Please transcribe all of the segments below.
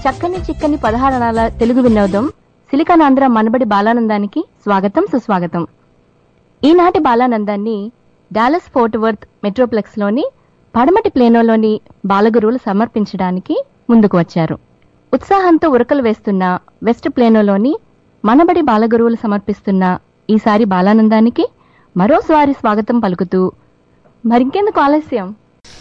చక్కని చిక్కని పదహారణాల తెలుగు వినోదం సిలికానాంధ్ర మనబడి బాలానందానికి స్వాగతం సుస్వాగతం ఈనాటి బాలానందాన్ని డాలస్ ఫోర్ట్ వర్త్ మెట్రోప్లెక్స్ లోని పడమటి ప్లేనోలోని బాలగురువులు సమర్పించడానికి ముందుకు వచ్చారు ఉత్సాహంతో ఉరకలు వేస్తున్న వెస్ట్ ప్లేనోలోని మనబడి బాలగురువులు సమర్పిస్తున్న ఈసారి బాలానందానికి మరోసారి స్వాగతం పలుకుతూ మరింకెందుకు ఆలస్యం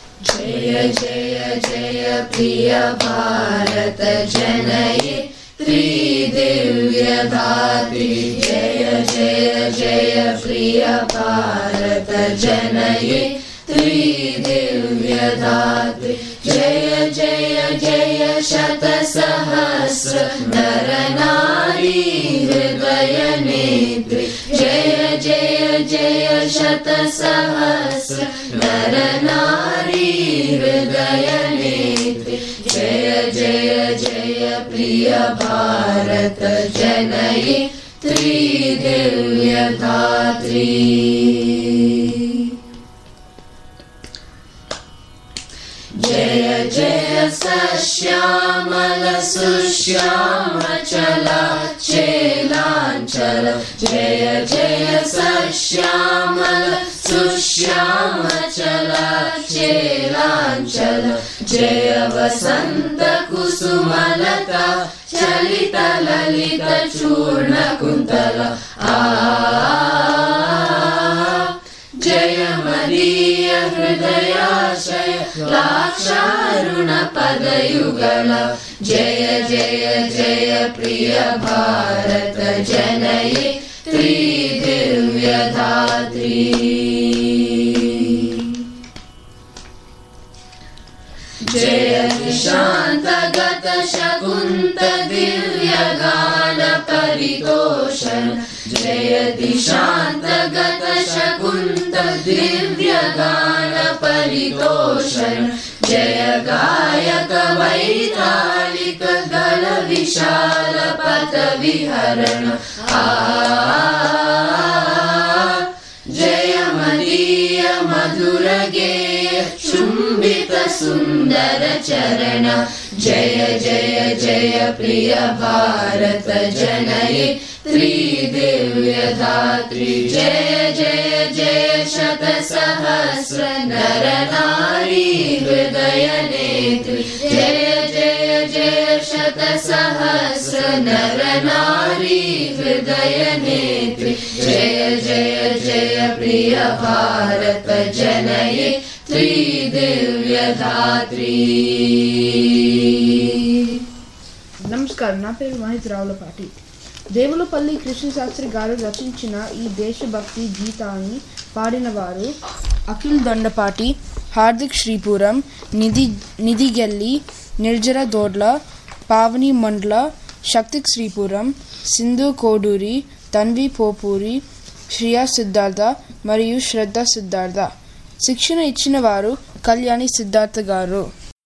నమస్కారం నా పేరు మహేష్ రావులపాటి దేవులపల్లి కృష్ణశాస్త్రి గారు రచించిన ఈ దేశభక్తి గీతాన్ని పాడిన వారు అఖిల్ దండపాటి హార్దిక్ శ్రీపురం నిధి నిధిగెల్లి నిర్జర దోడ్ల పావని మండల శక్తిక్ శ్రీపురం సింధు కోడూరి తన్వి పోపూరి శ్రియా సిద్ధార్థ మరియు శ్రద్ధ సిద్ధార్థ శిక్షణ ఇచ్చిన వారు కళ్యాణి సిద్ధార్థ గారు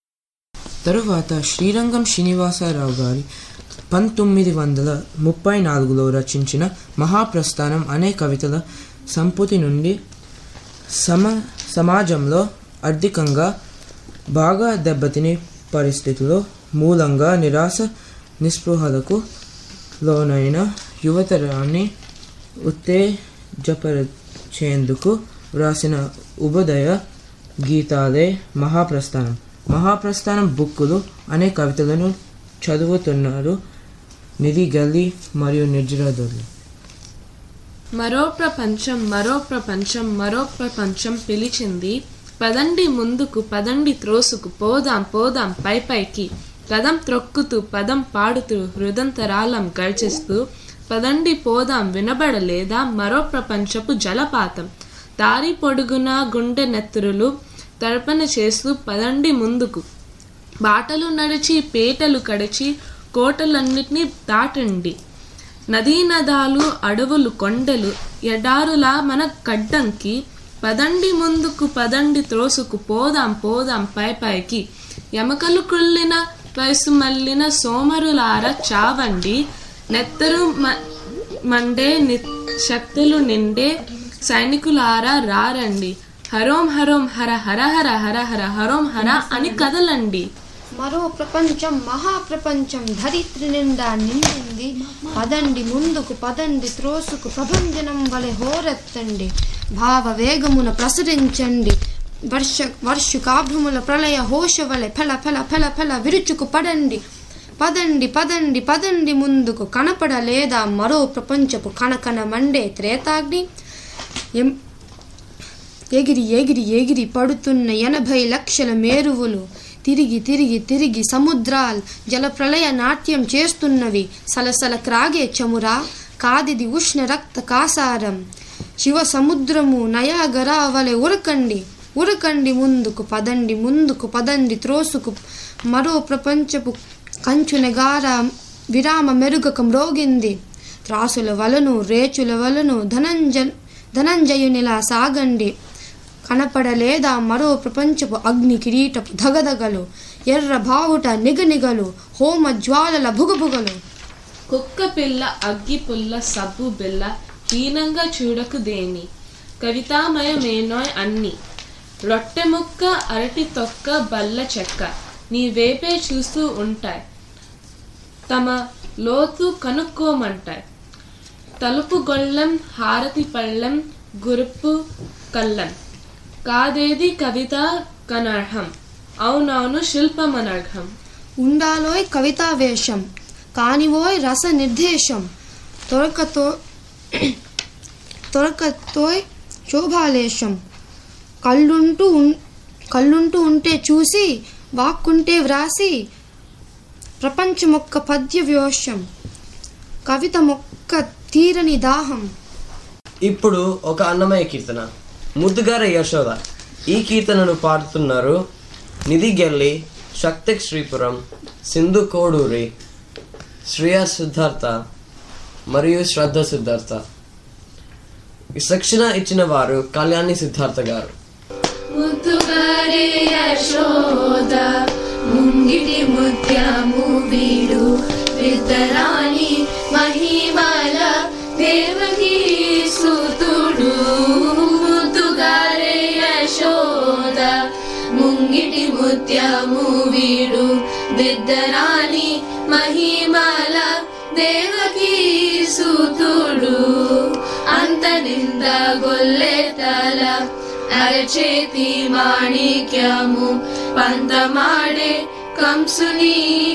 తరువాత శ్రీరంగం శ్రీనివాసరావు గారి పంతొమ్మిది వందల ముప్పై నాలుగులో రచించిన మహాప్రస్థానం అనే కవితల సంపుటి నుండి సమ సమాజంలో ఆర్థికంగా బాగా దెబ్బతిని పరిస్థితుల్లో మూలంగా నిరాశ నిస్పృహలకు లోనైన యువతరాన్ని ఉత్తేజపరిచేందుకు వ్రాసిన ఉభదయ గీతాలే మహాప్రస్థానం మహాప్రస్థానం బుక్కులు అనే కవితలను చదువుతున్నారు నిధి గల్లి మరియు నిర్జరాదొల్లి మరో ప్రపంచం మరో ప్రపంచం మరో ప్రపంచం పిలిచింది పదండి ముందుకు పదండి త్రోసుకు పోదాం పోదాం పై పైకి పదం త్రొక్కుతూ పదం పాడుతూ హృదంతరాలం గడిచిస్తూ పదండి పోదాం వినబడలేదా మరో ప్రపంచపు జలపాతం దారి పొడుగున గుండె నెత్తురులు తర్పణ చేస్తూ పదండి ముందుకు బాటలు నడిచి పేటలు కడిచి కోటలన్నిటినీ దాటండి నదీ నదాలు అడవులు కొండలు ఎడారులా మన కడ్డంకి పదండి ముందుకు పదండి త్రోసుకు పోదాం పోదాం పై పైకి ఎమకలు కుళ్ళిన వయసు మల్లిన సోమరులార చావండి నెత్తరు మ- మండే ని శక్తులు నిండే సైనికులారా రారండి హరోం హరోం హర హర హర హర హర హరోం హర అని కదలండి మరో ప్రపంచం మహాప్రపంచం ధరిత్రి నిండా నిండింది పదండి ముందుకు పదండి త్రోసుకు ప్రభంజనం వలె హోరెత్తండి భావ వేగమున ప్రసరించండి వర్ష వర్షు కాభ్రముల ప్రళయ హోష వలె ఫల ఫల ఫల ఫల విరుచుకు పడండి పదండి పదండి పదండి ముందుకు కనపడలేదా మరో ప్రపంచపు కనకన మండే త్రేతాగ్ని ఎం ఎగిరి ఎగిరి ఎగిరి పడుతున్న ఎనభై లక్షల మేరువులు తిరిగి తిరిగి తిరిగి సముద్రాల్ జలప్రలయ నాట్యం చేస్తున్నవి సలసల క్రాగే చమురా కాదిది ఉష్ణ రక్త కాసారం శివ సముద్రము నయాగరా వలె ఉరకండి ఉరకండి ముందుకు పదండి ముందుకు పదండి త్రోసుకు మరో ప్రపంచపు కంచునగార విరామ మెరుగక మ్రోగింది త్రాసుల వలను రేచుల వలను ధనంజ ధనంజయునిలా సాగండి కనపడలేదా మరో ప్రపంచపు అగ్ని కిరీటపు ధగధగలు ఎర్ర బావుట నిగనిగలు హోమ జ్వాలల భుగభుగలు కుక్క పిల్ల అగ్గి పుల్ల సబ్బు బిల్ల హీనంగా చూడకు దేని కవితామయమేనోయ్ అన్ని రొట్టె ముక్క అరటి తొక్క బల్ల చెక్క నీ వేపే చూస్తూ ఉంటాయి తమ లోతు కనుక్కోమంటాయి తలుపు గొళ్ళెం హారతి పళ్ళెం గురుపు కళ్ళం కాదేది కవిత కనర్హం అవునవును శిల్పమనర్హం ఉండాలోయ్ కవితావేషం కానివోయ్ రస నిర్దేశం తొరకతో తొరకతోయ్ శోభాలేశం కళ్ళుంటూ ఉన్- కళ్ళుంటూ ఉంటే చూసి వాక్కుంటే వ్రాసి ప్రపంచమొక్క పద్య వ్యోషం కవిత మొక్క తీరని దాహం ఇప్పుడు ఒక అన్నమయ్య కీర్తన ముద్దుగార యశోద ఈ కీర్తనను పాడుతున్నారు నిధి గెల్లి శక్తి శ్రీపురం సింధు కోడూరి శ్రేయ సిద్ధార్థ మరియు శ్రద్ధ సిద్ధార్థ ఈ శిక్షణ ఇచ్చిన వారు కళ్యాణి సిద్ధార్థ గారు ముద్దుగారే యశోద ముంగిటి ముత్యము వీడు విద్దరాణి మహిమల దేవకి సుతుడు ముద్దుగారే యశోద ముంగిటి ముత్యము వీడు విద్దరాణి మహిమల దేవకి సుతుడు అంత నింద గొల్లెతల అరచేతి మాణిక్యము పంతమాడే కంసుని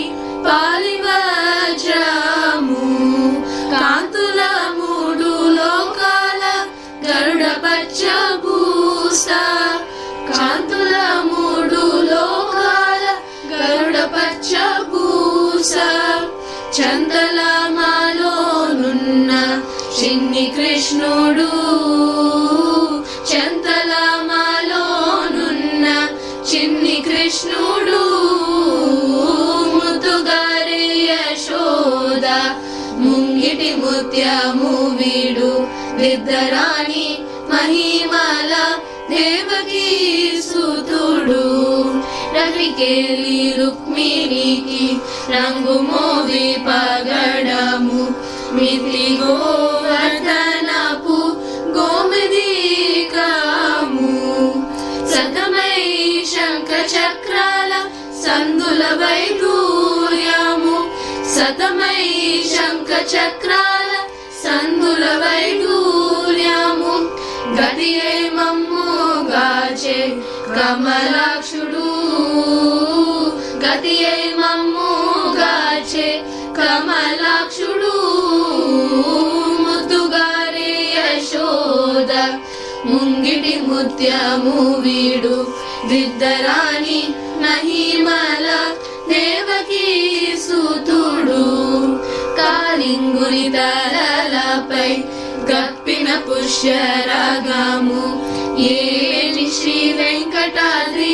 పాలివజ్రము కాంతుల మూడు లోకాల గరుడ పచ్చ భూస కాంతుల మూడు లోకాల గరుడ పచ్చ భూస చందలమాలోనున్న చిన్ని కృష్ణుడు చందలమాలోనున్న చిన్ని కృష్ణుడు ముద్దుగారి యశోద ముంగిటి ముత్యము వీడు విద్దరాణి మహిమల దేవకి సుతుడు రవికేలి రుక్మిణికి రంగు మోవి పగడము మితి గోవర్ధనపు గోమదీకము సతమై శంఖ చక్రాల సందుల వైడూర్యము సతమై శంఖ చక్రాల సందుల వైడూర్యము గది మమ్ము గాచే కమలాక్షుడు గతి మమ్ము గాచే కమలాక్షుడు ముద్దుగారే యశోద ముంగిటి ముత్యము వీడు విద్దరాణి మహిమల దేవకి సుతుడు కాలింగురి తలలపై గప్పిన పుష్యరాగము ఏటి శ్రీ వెంకటాద్రి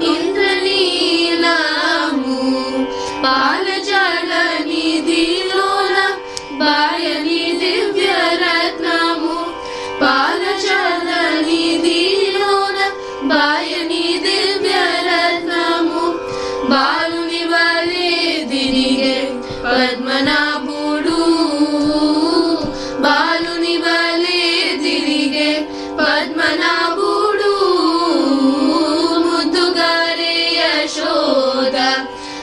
ఇంద్రనీలము పాలజాల నిధిలోన బాయని దివ్య రత్నము పాలజాల నిధిలోన బాయని దివ్య రత్నము బాలుని వలె తిరిగే పద్మనాభుడు బాలుని వలె తిరిగే పద్మనాభుడు ముద్దుగారే యశోద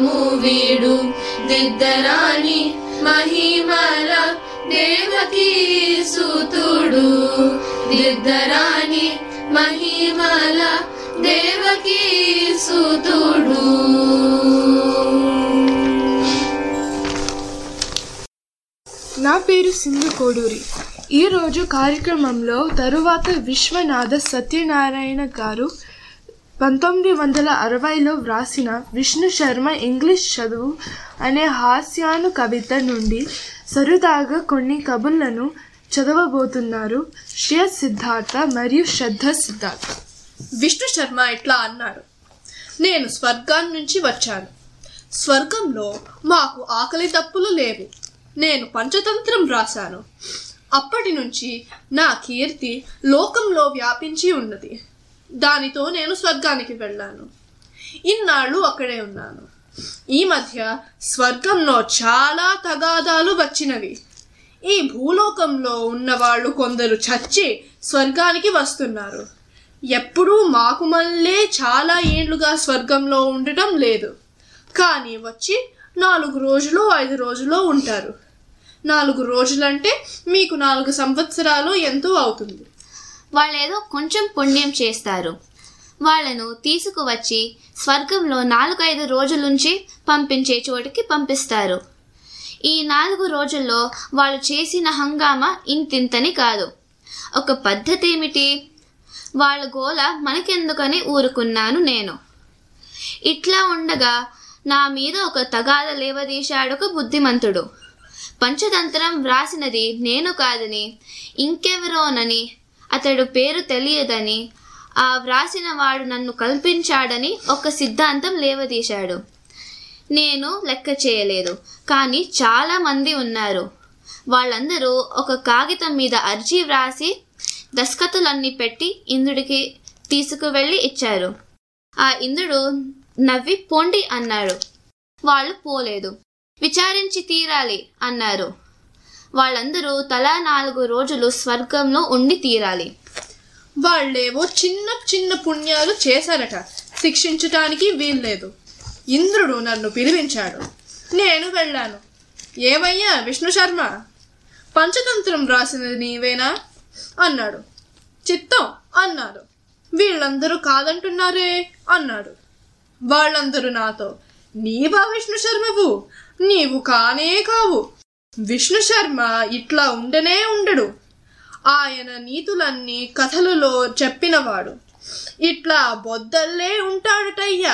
రత్నము వీడు దిద్దరాణి మహిమల దేవకీ సూతుడు దిద్దరాణి మహిమల దేవకీ సూతుడు నా పేరు సింధు కోడూరి ఈరోజు కార్యక్రమంలో తరువాత విశ్వనాథ సత్యనారాయణ గారు పంతొమ్మిది వందల అరవైలో వ్రాసిన విష్ణు శర్మ ఇంగ్లీష్ చదువు అనే హాస్యాను కవిత నుండి సరదాగా కొన్ని కబుర్లను చదవబోతున్నారు శ్రేయ సిద్ధార్థ మరియు శ్రద్ధ సిద్ధార్థ విష్ణు శర్మ ఇట్లా అన్నాడు నేను స్వర్గాన్ని నుంచి వచ్చాను స్వర్గంలో మాకు ఆకలి తప్పులు లేవు నేను పంచతంత్రం రాశాను అప్పటి నుంచి నా కీర్తి లోకంలో వ్యాపించి ఉన్నది దానితో నేను స్వర్గానికి వెళ్ళాను ఇన్నాళ్ళు అక్కడే ఉన్నాను ఈ మధ్య స్వర్గంలో చాలా తగాదాలు వచ్చినవి ఈ భూలోకంలో ఉన్నవాళ్ళు కొందరు చచ్చి స్వర్గానికి వస్తున్నారు ఎప్పుడూ మాకు మళ్ళీ చాలా ఏండ్లుగా స్వర్గంలో ఉండటం లేదు కానీ వచ్చి నాలుగు రోజులు ఐదు రోజులు ఉంటారు నాలుగు రోజులంటే మీకు నాలుగు సంవత్సరాలు ఎంతో అవుతుంది వాళ్ళేదో కొంచెం పుణ్యం చేస్తారు వాళ్ళను తీసుకువచ్చి స్వర్గంలో నాలుగైదు రోజులుంచి పంపించే చోటికి పంపిస్తారు ఈ నాలుగు రోజుల్లో వాళ్ళు చేసిన హంగామా ఇంతింతని కాదు ఒక పద్ధతి ఏమిటి వాళ్ళ గోల మనకెందుకని ఊరుకున్నాను నేను ఇట్లా ఉండగా నా మీద ఒక తగాద లేవదీశాడు ఒక బుద్ధిమంతుడు పంచతంత్రం వ్రాసినది నేను కాదని ఇంకెవరోనని అతడు పేరు తెలియదని ఆ వ్రాసిన వాడు నన్ను కల్పించాడని ఒక సిద్ధాంతం లేవదీశాడు నేను లెక్క చేయలేదు కానీ చాలా మంది ఉన్నారు వాళ్ళందరూ ఒక కాగితం మీద అర్జీ వ్రాసి దస్కతులన్నీ పెట్టి ఇంద్రుడికి తీసుకువెళ్ళి ఇచ్చారు ఆ ఇంద్రుడు నవ్వి పొండి అన్నాడు వాళ్ళు పోలేదు విచారించి తీరాలి అన్నారు వాళ్ళందరూ తలా నాలుగు రోజులు స్వర్గంలో ఉండి తీరాలి వాళ్ళేవో చిన్న చిన్న పుణ్యాలు చేశారట శిక్షించటానికి వీల్లేదు ఇంద్రుడు నన్ను పిలిపించాడు నేను వెళ్ళాను ఏమయ్యా విష్ణు శర్మ పంచతంత్రం రాసినది నీవేనా అన్నాడు చిత్తం అన్నారు వీళ్ళందరూ కాదంటున్నారే అన్నాడు వాళ్ళందరూ నాతో నీవా విష్ణు శర్మవు నీవు కానే కావు విష్ణు శర్మ ఇట్లా ఉండనే ఉండడు ఆయన నీతులన్నీ కథలలో చెప్పినవాడు ఇట్లా బొద్దల్లే ఉంటాడటయ్యా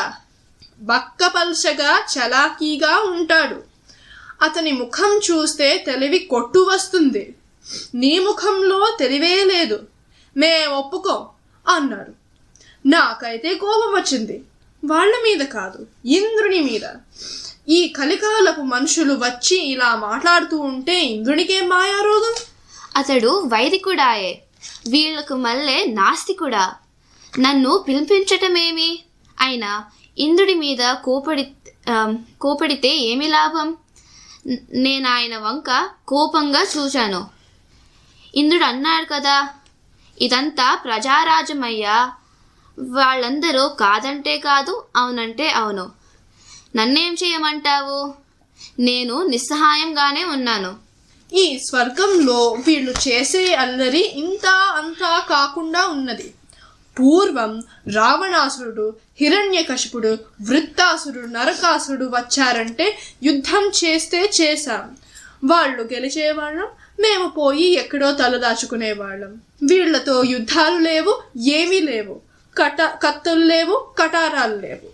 బక్కపల్చగా చలాకీగా ఉంటాడు అతని ముఖం చూస్తే తెలివి కొట్టు వస్తుంది నీ ముఖంలో తెలివే లేదు మేం ఒప్పుకోం అన్నాడు నాకైతే కోపం వచ్చింది వాళ్ళ మీద కాదు ఇంద్రుని మీద ఈ కలికాలపు మనుషులు వచ్చి ఇలా మాట్లాడుతూ ఉంటే ఇంద్రునికేం మాయారోగం అతడు వైదికుడాయే వీళ్లకు మళ్ళే నాస్తికుడా నన్ను పిలిపించటమేమి అయినా ఇంద్రుడి మీద కోపడి ఆ, కోపడితే ఏమి లాభం న- నేను ఆయన వంక కోపంగా చూశాను ఇంద్రుడు అన్నాడు కదా ఇదంతా ప్రజారాజ్యమయ్యా వాళ్ళందరూ కాదంటే కాదు అవునంటే అవును నన్నేం చేయమంటావు నేను నిస్సహాయంగానే ఉన్నాను ఈ స్వర్గంలో వీళ్ళు చేసే అల్లరి ఇంత అంతా కాకుండా ఉన్నది పూర్వం రావణాసురుడు హిరణ్యకశిపుడు వృత్తాసురుడు నరకాసురుడు వచ్చారంటే యుద్ధం చేస్తే చేశాం వాళ్ళు గెలిచేవాళ్ళం మేము పోయి ఎక్కడో తలదాచుకునేవాళ్ళం వీళ్లతో యుద్ధాలు లేవు ఏమీ లేవు కట కత్తులు లేవు కటారాలు లేవు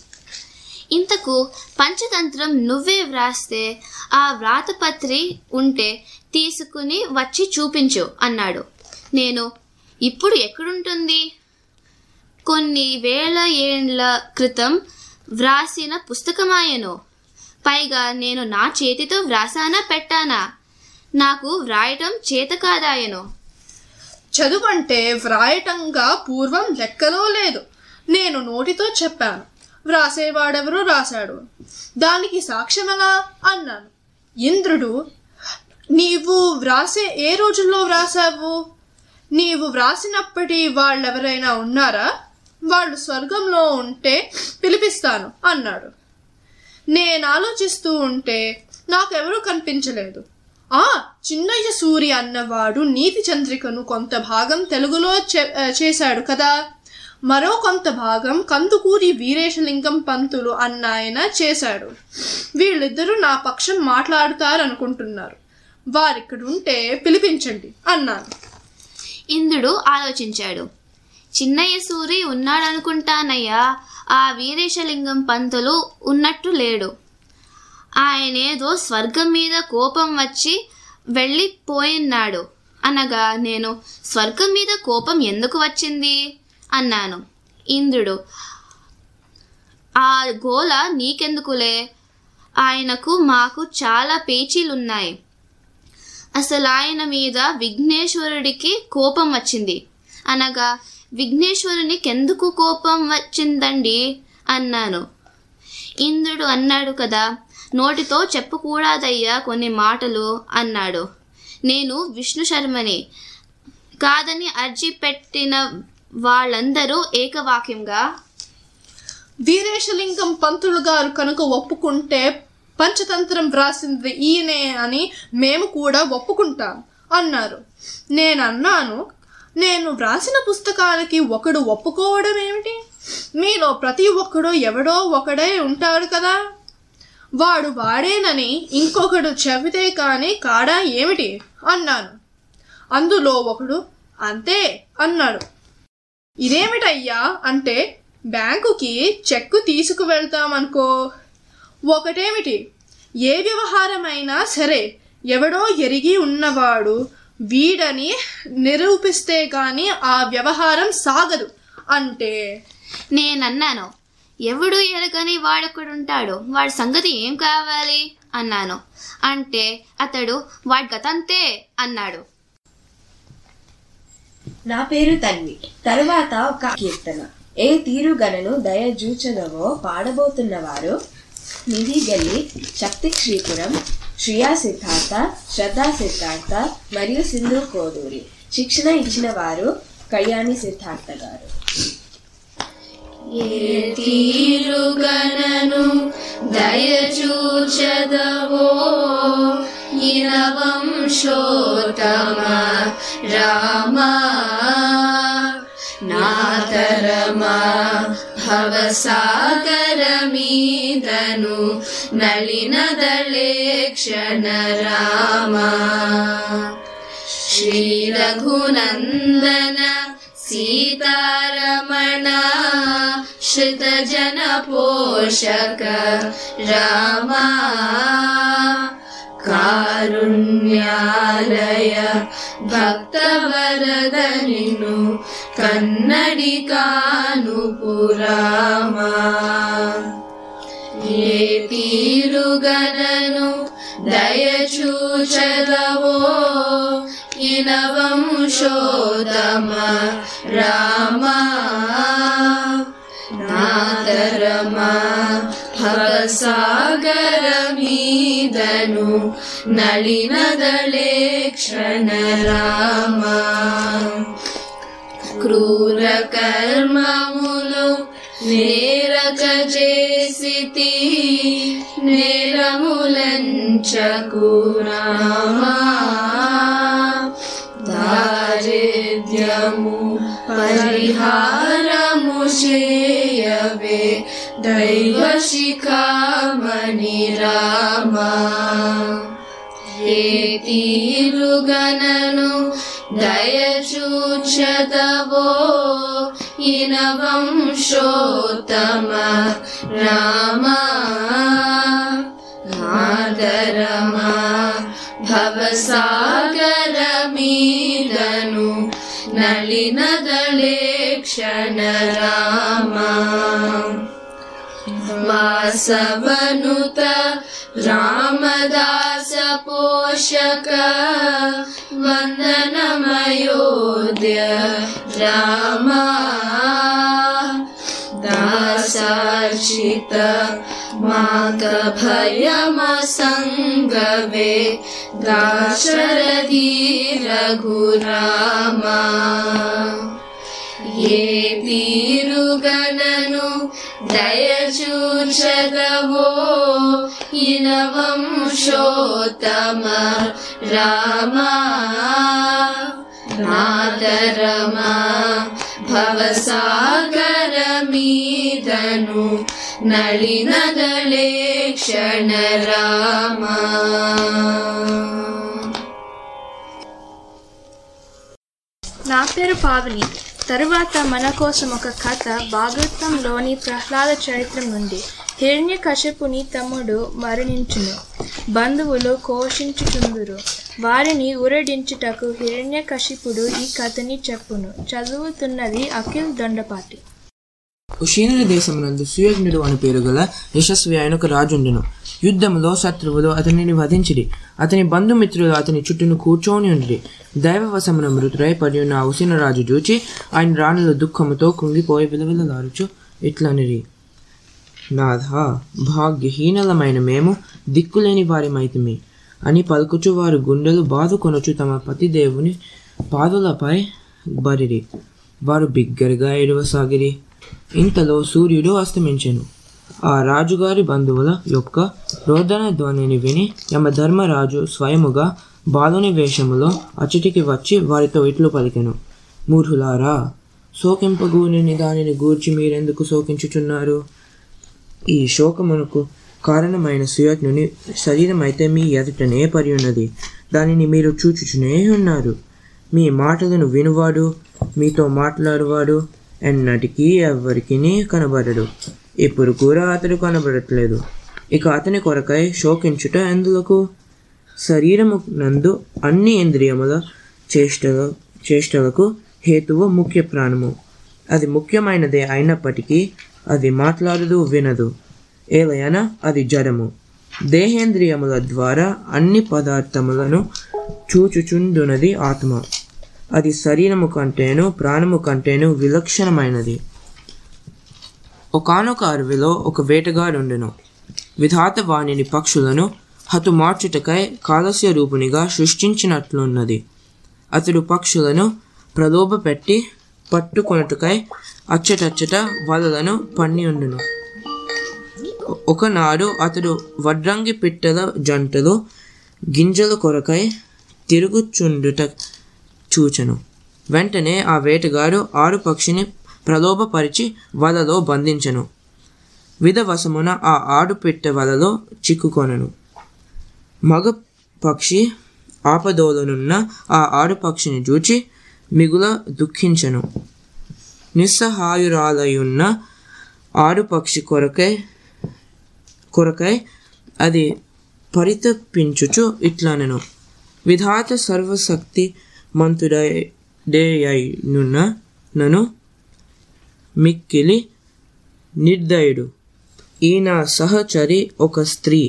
ఇంతకు పంచతంత్రం నువ్వే వ్రాస్తే ఆ వ్రాతపత్రి ఉంటే తీసుకుని వచ్చి చూపించు అన్నాడు నేను ఇప్పుడు ఎక్కడుంటుంది కొన్ని వేల ఏండ్ల క్రితం వ్రాసిన పుస్తకమాయను పైగా నేను నా చేతితో వ్రాసానా పెట్టానా నాకు వ్రాయటం చేత కాదాయను చదువంటే వ్రాయటంగా పూర్వం లెక్కలో లేదు నేను నోటితో చెప్పాను వ్రాసేవాడెవరో రాశాడు దానికి సాక్ష్యమెలా అన్నాను ఇంద్రుడు నీవు వ్రాసే ఏ రోజుల్లో వ్రాసావు నీవు వ్రాసినప్పటి వాళ్ళెవరైనా ఉన్నారా వాళ్ళు స్వర్గంలో ఉంటే పిలిపిస్తాను అన్నాడు నేను ఆలోచిస్తూ ఉంటే నాకెవరూ కనిపించలేదు ఆ చిన్నయ్య సూరి అన్నవాడు నీతి చంద్రికను కొంత భాగం తెలుగులో చె- ఆ, చేశాడు కదా మరో కొంత భాగం కందుకూరి వీరేశలింగం పంతులు అన్నాయన చేశాడు వీళ్ళిద్దరూ నా పక్షం మాట్లాడుతారనుకుంటున్నారు వారిక్కడుంటే పిలిపించండి అన్నాను ఇంద్రుడు ఆలోచించాడు చిన్నయ్య సూరి ఉన్నాడనుకుంటానయ్యా ఆ వీరేశలింగం పంతులు ఉన్నట్టు లేడు ఆయనేదో స్వర్గం మీద కోపం వచ్చి వెళ్ళిపోయినాడు అనగా నేను స్వర్గం మీద కోపం ఎందుకు వచ్చింది అన్నాను ఇంద్రుడు ఆ గోల నీకెందుకులే ఆయనకు మాకు చాలా పేచీలున్నాయి అసలు ఆయన మీద విఘ్నేశ్వరుడికి కోపం వచ్చింది అనగా విఘ్నేశ్వరునికి ఎందుకు కోపం వచ్చిందండి అన్నాను ఇంద్రుడు అన్నాడు కదా నోటితో చెప్పకూడదయ్యా కొన్ని మాటలు అన్నాడు నేను విష్ణు శర్మని కాదని అర్జీ పెట్టిన వాళ్ళందరూ ఏకవాక్యంగా వీరేశలింగం పంతులు గారు కనుక ఒప్పుకుంటే పంచతంత్రం వ్రాసింది ఈయనే అని మేము కూడా ఒప్పుకుంటాం అన్నారు నేను అన్నాను నేను వ్రాసిన పుస్తకానికి ఒకడు ఒప్పుకోవడం ఏమిటి మీలో ప్రతి ఒక్కడు ఎవడో ఒకడే ఉంటాడు కదా వాడు వాడేనని ఇంకొకడు చెబితే కానీ కాడా ఏమిటి అన్నాను అందులో ఒకడు అంతే అన్నాడు ఇదేమిటయ్యా అంటే బ్యాంకుకి చెక్కు తీసుకువెళ్తామనుకో ఒకటేమిటి ఏ వ్యవహారమైనా సరే ఎవడో ఎరిగి ఉన్నవాడు వీడని నిరూపిస్తే గాని ఆ వ్యవహారం సాగదు అంటే నేనన్నాను ఎవడు ఎరగని వాడొకడుంటాడు వాడి సంగతి ఏం కావాలి అన్నాను అంటే అతడు వాడి గతంతే అన్నాడు నా పేరు తన్వి తరువాత ఒక కీర్తన ఏ తీరుగనను దయజూచదవో పాడబోతున్నవారు నిధి గల్లి శక్తి శ్రీపురం శ్రియా సిద్ధార్థ శ్రద్ధా సిద్ధార్థ మరియు సింధు కోడూరి శిక్షణ ఇచ్చిన వారు కళ్యాణి సిద్ధార్థ గారు ఏ తీరుగనను దయచూచదవో ఇనవంశోతమ రామా నాతరమా భవసాగరమీదను నళినదళే క్షణ రామా श्रीरघुनन्दन सीतारमण श्रितजनपोषक रामा कारुण्यालय भक्तवरदनिनु कन्नडिकानुपुरामा ఏ తీరుగనను దయచూచదవో ఇనవంశోతమ రామా నాతరమా భవసాగరమీదను నళినదళే క్షణ రామా క్రూర కర్మములు నేరక చేసితి నేరములంచకు రామా దారిద్ర్యము పరిహారము చేయవే దైవ శిఖామణి రామా ఏ తీరుగనను దయచూచదవో ఇనవంశోతమ రామా నాదరమా భవసాగరమీదను నళినదళే క్షణ రామా వాసవనుత రామదాస పోషక వందనమయోధ్య రామా దాసార్చిత మాత భయమసంగవే దాశరథి రఘురామా ఏ తీరుగనను దయ దయచూచదవో ఇనవంశోత్తమ రామా నాదరమా భవసాగర మీదను నళినదళే క్షణ రామా నా పేరు పావని తరువాత మన కోసం ఒక కథ భాగవతంలోని ప్రహ్లాద చరిత్రం నుండి హిరణ్య కశపుని తమ్ముడు మరణించును బంధువులు కోషించుచుందురు వారిని ఉరడించుటకు హిరణ్య కశిపుడు ఈ కథని చెప్పును చదువుతున్నది అఖిల్ దొండపాటి ఉషీనుల దేశమునందు సుయజ్ఞుడు అని పేరు గల యశస్వి అయిన ఒక రాజుండును యుద్ధములో శత్రువులు అతనిని వధించిరి అతని బంధుమిత్రులు అతని చుట్టూను కూర్చొని ఉండిరి దైవవశమున మృతుడై పడి ఉన్న ఆ ఉసిన రాజు చూచి ఆయన రాణుల దుఃఖముతో కృంగిపోయి విలవిలలారుచు ఇట్లనిరి నాథ భాగ్యహీనలమైన మేము దిక్కులేని వారిమైతిమి అని పలుకుచు వారు గుండెలు బాదుకొనుచు తమ పతిదేవుని పాదులపై బరిరి వారు బిగ్గరగా ఏడవసాగిరి ఇంతలో సూర్యుడు అస్తమించెను ఆ రాజుగారి బంధువుల యొక్క రోదన ధ్వనిని విని యమధర్మరాజు స్వయముగా బాలుని వేషములో అచటికి వచ్చి వారితో ఇట్లు పలికెను మూర్ఖులారా శోకింపగూని దానిని గూర్చి మీరెందుకు శోకించుచున్నారు ఈ శోకమునకు కారణమైన సుయజ్ఞుని శరీరం అయితే మీ ఎదుటనే పడి ఉన్నది దానిని మీరు చూచుచునే ఉన్నారు మీ మాటలను వినువాడు మీతో మాట్లాడువాడు ఎన్నటికీ ఎవరికి కనబడడు ఇప్పుడు కూడా అతడు కనబడట్లేదు ఇక అతని కొరకై శోకించుట ఎందులకు శరీరము నందు అన్ని ఇంద్రియముల చేష్టల చేష్టలకు హేతువు ముఖ్య ప్రాణము అది ముఖ్యమైనదే అయినప్పటికీ అది మాట్లాడదు వినదు ఏలయన అది జడము దేహేంద్రియముల ద్వారా అన్ని పదార్థములను చూచుచుండునది ఆత్మ అది శరీరము కంటేను ప్రాణము కంటేను విలక్షణమైనది ఒకనొక అడవిలో ఒక వేటగాడుండెను విధాత వాణిని పక్షులను హతుమార్చుటకై కాలస్య రూపునిగా సృష్టించినట్లున్నది అతడు పక్షులను ప్రలోభపెట్టి పట్టుకొనుటకై అచ్చటచ్చట వలలను పన్ని ఉండును ఒకనాడు అతడు వడ్రంగి పిట్టల జంటలు గింజల కొరకై తిరుగుచుండుట చూచెను వెంటనే ఆ వేటగాడు ఆడు పక్షిని ప్రలోభపరిచి వలలో బంధించెను విధవశమున ఆ ఆడు పెట్టె వలలో చిక్కుకొనెను మగ పక్షి ఆపదోలనున్న ఆ ఆడు పక్షిని చూచి మిగుల దుఃఖించెను నిస్సహాయురాలయున్న ఆడు పక్షి కొరకై కొరకై అది పరితపించుచు ఇట్లనెను విధాత సర్వశక్తి మంతుడేయనున్న నను మిక్కిలి నిర్దయుడు ఈ నా సహచరి ఒక స్త్రీ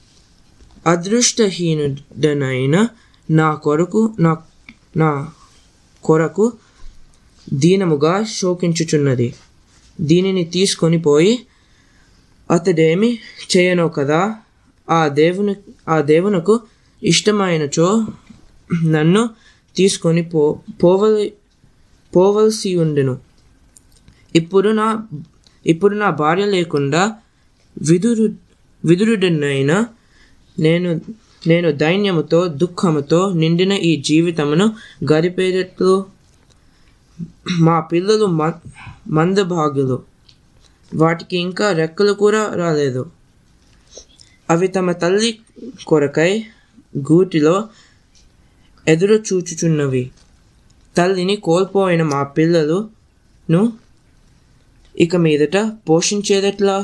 అదృష్టహీనుడనైన నా కొరకు నా నా కొరకు దీనముగా శోకించుచున్నది దీనిని తీసుకొని పోయి అతడేమి చేయనో కదా ఆ దేవుని ఆ దేవునకు ఇష్టమైనచో నన్ను తీసుకొని పో పోవలి పోవలసి ఉండెను ఇప్పుడు నా ఇప్పుడు నా భార్య లేకుండా విదురు విదురుడనైనా నేను నేను దైన్యముతో దుఃఖముతో నిండిన ఈ జీవితమును గడిపేటట్లు మా పిల్లలు మ మందభాగ్యులు వాటికి ఇంకా రెక్కలు కూడా రాలేదు అవి తమ తల్లి కొరకై గూటిలో ఎదురు చూచుచున్నవి తల్లిని కోల్పోయిన మా పిల్లలను ఇక మీదట పోషించేదెట్లా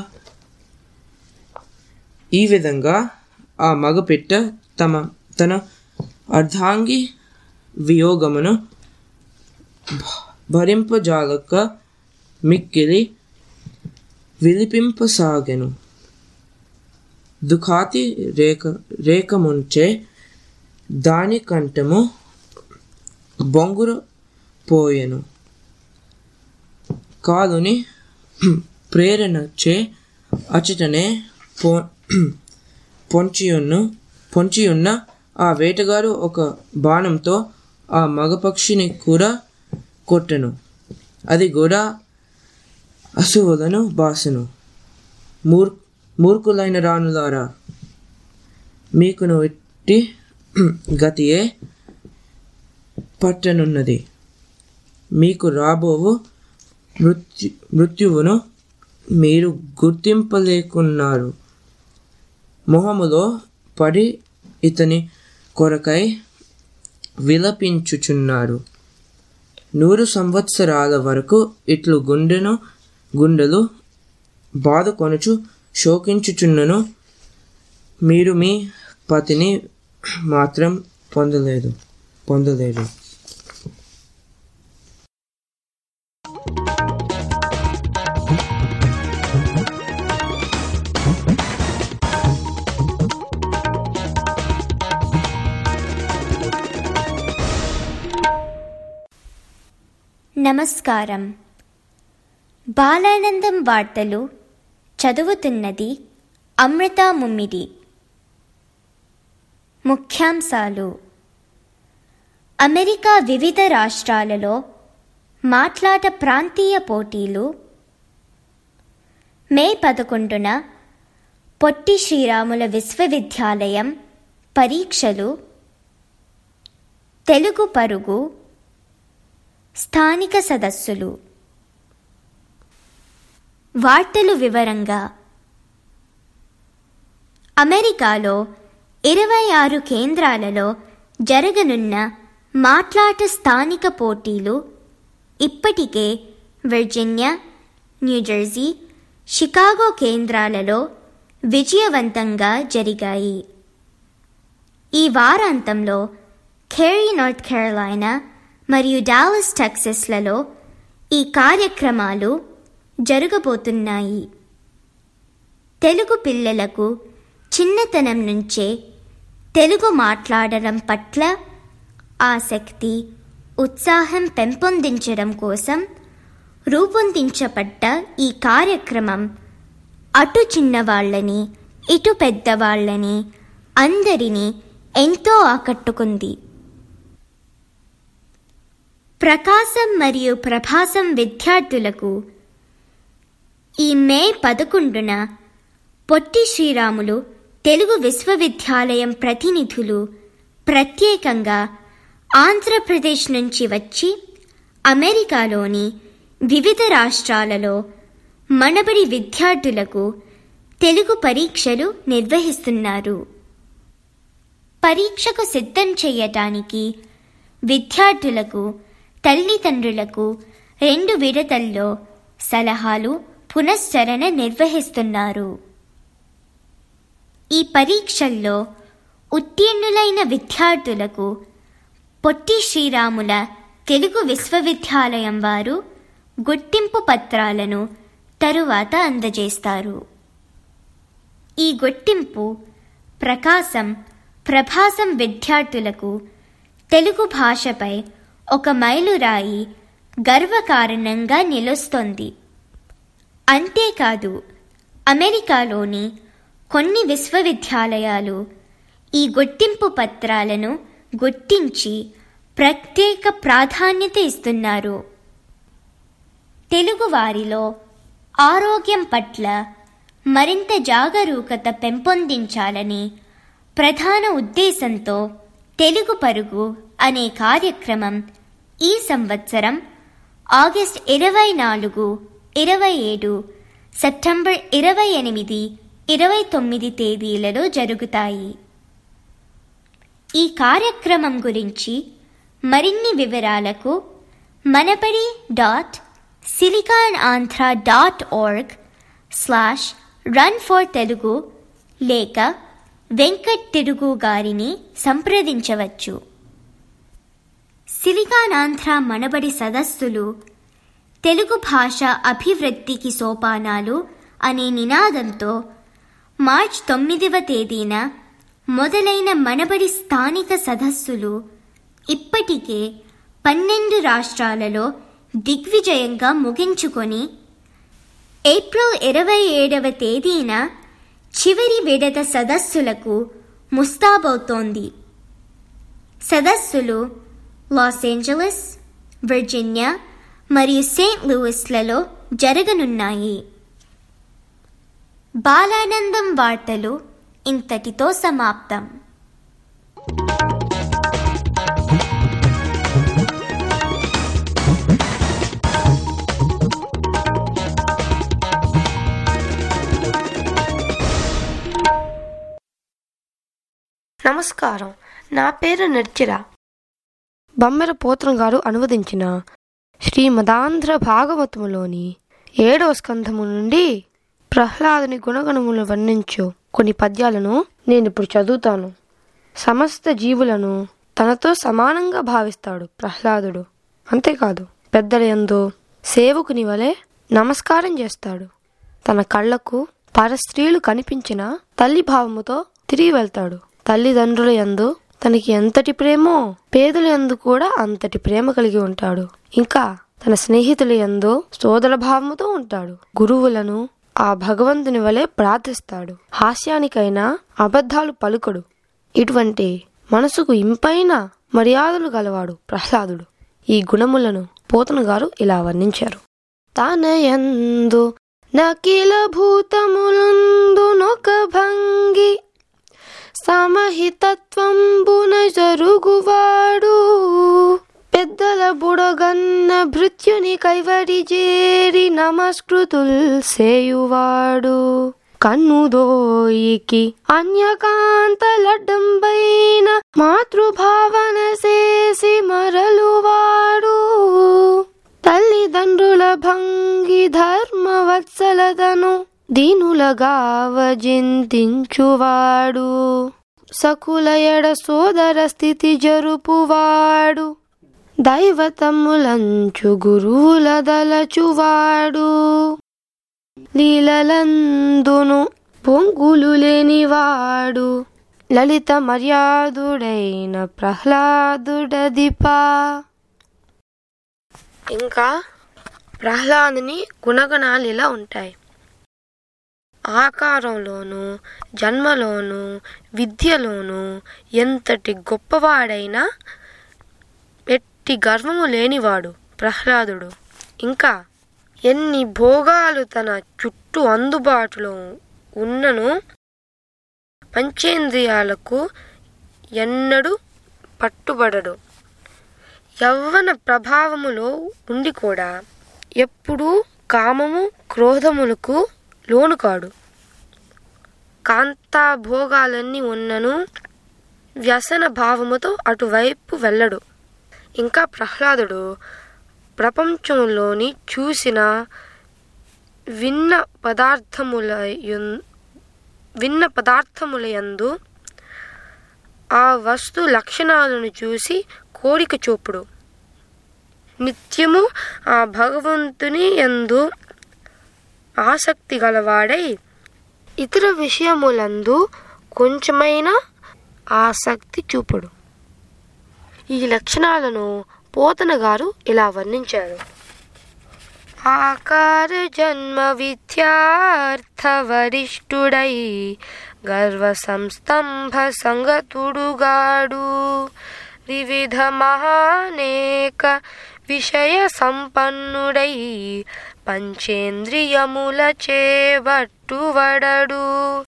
ఈ విధంగా ఆ మగపిట్ట తమ తన అర్ధాంగి వియోగమును భరింపజాలక మిక్కిలి విలిపింపసాగెను దుఖాతి రేఖ రేఖముంచే దాని కంఠము బొంగురు పోయెను కాలుని ప్రేరణచే అచటనే పో పొంచియున్ను పొంచియున్న ఆ వేటగాడు ఒక బాణంతో ఆ మగపక్షిని కూడా కొట్టెను అది కూడా అసువులను బాసెను మూర్ మూర్ఖులైన రాణులారా మీకును ఇట్టి గతియే పట్టనున్నది మీకు రాబోవు మృత్యు మృత్యువును మీరు గుర్తింపలేకున్నారు మొహములో పడి ఇతని కొరకై విలపించుచున్నారు నూరు సంవత్సరాల వరకు ఇట్లు గుండెను గుండెలు బాదుకొనుచు శోకించుచున్నను మీరు మీ పతిని మాత్రం పొందలేదు పొందలేదు నమస్కారం బాలానందం వార్తలు చదువుతున్నది అమృత ముమ్మిడి ముఖ్యాంశాలు అమెరికా వివిధ రాష్ట్రాలలో మాట్లాట ప్రాంతీయ పోటీలు మే పదకొండున పొట్టి శ్రీరాముల విశ్వవిద్యాలయం పరీక్షలు తెలుగు పరుగు స్థానిక సదస్సులు వార్తలు వివరంగా అమెరికాలో ఇరవై ఆరు కేంద్రాలలో జరగనున్న మాట్లాట స్థానిక పోటీలు ఇప్పటికే వర్జీనియా న్యూజెర్సీ షికాగో కేంద్రాలలో విజయవంతంగా జరిగాయి ఈ వారాంతంలో ఖేరీ నార్త్ కేరళైనా మరియు డాలస్ టెక్సస్లలో ఈ కార్యక్రమాలు జరగబోతున్నాయి తెలుగు పిల్లలకు చిన్నతనం నుంచే తెలుగు మాట్లాడడం పట్ల ఆసక్తి ఉత్సాహం పెంపొందించడం కోసం రూపొందించబడ్డ ఈ కార్యక్రమం అటు చిన్నవాళ్ళని ఇటు పెద్దవాళ్ళని అందరినీ ఎంతో ఆకట్టుకుంది ప్రకాశం మరియు ప్రభాసం విద్యార్థులకు ఈ మే పదకొండున పొట్టి శ్రీరాములు తెలుగు విశ్వవిద్యాలయం ప్రతినిధులు ప్రత్యేకంగా ఆంధ్రప్రదేశ్ నుంచి వచ్చి అమెరికాలోని వివిధ రాష్ట్రాలలో మనబడి విద్యార్థులకు తెలుగు పరీక్షలు నిర్వహిస్తున్నారు పరీక్షకు సిద్ధం చేయటానికి విద్యార్థులకు తల్లిదండ్రులకు రెండు విడతల్లో సలహాలు పునశ్చరణ నిర్వహిస్తున్నారు ఈ పరీక్షల్లో ఉత్తీర్ణులైన విద్యార్థులకు పొట్టి శ్రీరాముల తెలుగు విశ్వవిద్యాలయం వారు గుర్తింపు పత్రాలను తరువాత అందజేస్తారు ఈ గుర్తింపు ప్రకాశం ప్రభాసం విద్యార్థులకు తెలుగు భాషపై ఒక మైలురాయి గర్వకారణంగా నిలుస్తోంది అంతేకాదు అమెరికాలోని కొన్ని విశ్వవిద్యాలయాలు ఈ గుర్తింపు పత్రాలను గుర్తించి ప్రత్యేక ప్రాధాన్యత ఇస్తున్నారు తెలుగువారిలో ఆరోగ్యం పట్ల మరింత జాగరూకత పెంపొందించాలని ప్రధాన ఉద్దేశంతో తెలుగు పరుగు అనే కార్యక్రమం ఈ సంవత్సరం ఆగస్ట్ ఇరవై నాలుగు ఇరవై ఏడు సెప్టెంబర్ ఇరవై ఎనిమిది ఇరవై తొమ్మిది తేదీలలో జరుగుతాయి ఈ కార్యక్రమం గురించి మరిన్ని వివరాలకు Manabadi dot silicon Andhra dot org slash run for Telugu లేక వెంకట్ తిరుగు గారిని సంప్రదించవచ్చు సిలికాన్ ఆంధ్ర మనబడి సదస్సులు తెలుగు భాష అభివృద్ధికి సోపానాలు అనే నినాదంతో మార్చ్ తొమ్మిదవ తేదీన మొదలైన మనబడి స్థానిక సదస్సులు ఇప్పటికే పన్నెండు రాష్ట్రాలలో దిగ్విజయంగా ముగించుకొని ఏప్రిల్ ఇరవై ఏడవ తేదీన చివరి విడత సదస్సులకు ముస్తాబవుతోంది సదస్సులు లాస్ ఏంజలస్ వర్జీనియా మరియు సెయింట్ లూయిస్లలో జరగనున్నాయి బాలానందం వార్తలు ఇంతటితో సమాప్తం నమస్కారం నా పేరు నిర్చిర బమ్మెర పోత్రం గారు అనువదించిన శ్రీమదాంధ్ర భాగవతములోని ఏడవ స్కంధము నుండి ప్రహ్లాదుని గుణగణములు వర్ణించు కొన్ని పద్యాలను నేను ఇప్పుడు చదువుతాను సమస్త జీవులను తనతో సమానంగా భావిస్తాడు ప్రహ్లాదుడు అంతేకాదు పెద్దల యందు సేవకుని వలె నమస్కారం చేస్తాడు తన కళ్ళకు పరస్త్రీలు కనిపించిన తల్లి భావముతో తిరిగి వెళ్తాడు తల్లిదండ్రుల యందు తనకి ఎంతటి ప్రేమో పేదల యందు కూడా అంతటి ప్రేమ కలిగి ఉంటాడు ఇంకా తన స్నేహితుల యందు సోదర భావముతో ఉంటాడు గురువులను ఆ భగవంతుని వలె ప్రార్థిస్తాడు హాస్యానికైనా అబద్ధాలు పలుకడు ఇటువంటి మనసుకు ఇంపైన మర్యాదలు గలవాడు ప్రహ్లాదుడు ఈ గుణములను పోతన గారు ఇలా వర్ణించారు తనయందు నకిల భూతములందు నొక భంగి సమహితత్వంబున జరుగువాడు పెద్దల బుడగన్న భృత్యుని కైవడి చేరి నమస్కృతుల్ సేయువాడు కన్నుదోయికి అన్యకాంతలడ్డంబైన మాతృభావన చేసి మరలువాడు తల్లిదండ్రుల భంగి ధర్మవత్సలతను దీనులగావజింతించువాడు సకుల ఎడ సోదర స్థితి జరుపువాడు దైవతములంచు గురువుల దలచువాడు లీలలందును పొంగులు లేనివాడు లలిత మర్యాదుడైన ప్రహ్లాదుడదిపా ఇంకా ప్రహ్లాదుని గుణగణాలు ఇలా ఉంటాయి ఆకారంలోనూ జన్మలోనూ విద్యలోనూ ఎంతటి గొప్పవాడైనా ఎట్టి గర్వము లేనివాడు ప్రహ్లాదుడు ఇంకా ఎన్ని భోగాలు తన చుట్టూ అందుబాటులో ఉన్నను పంచేంద్రియాలకు ఎన్నడూ పట్టుబడడు యవ్వన ప్రభావములో ఉండి కూడా ఎప్పుడూ కామము క్రోధములకు లోను కాడు కాంతా భోగాలన్నీ ఉన్నను వ్యసన భావముతో అటువైపు వెళ్ళడు ఇంకా ప్రహ్లాదుడు ప్రపంచంలోని చూసిన విన్న పదార్థముల యున్- విన్న పదార్థముల యందు ఆ వస్తు లక్షణాలను చూసి కోరిక చూపుడు నిత్యము ఆ భగవంతుని యందు ఆసక్తి గలవాడై ఇతర విషయములందు కొంచెమైనా ఆసక్తి చూపుడు ఈ లక్షణాలను పోతన గారు ఇలా వర్ణించారు ఆకార జన్మ విద్యార్థ వరిష్ఠుడై గర్వ సంస్తంభ సంగతుడుగాడు వివిధ మహానేక విషయ సంపన్నుడై పంచేంద్రియముల చేబట్టువడడు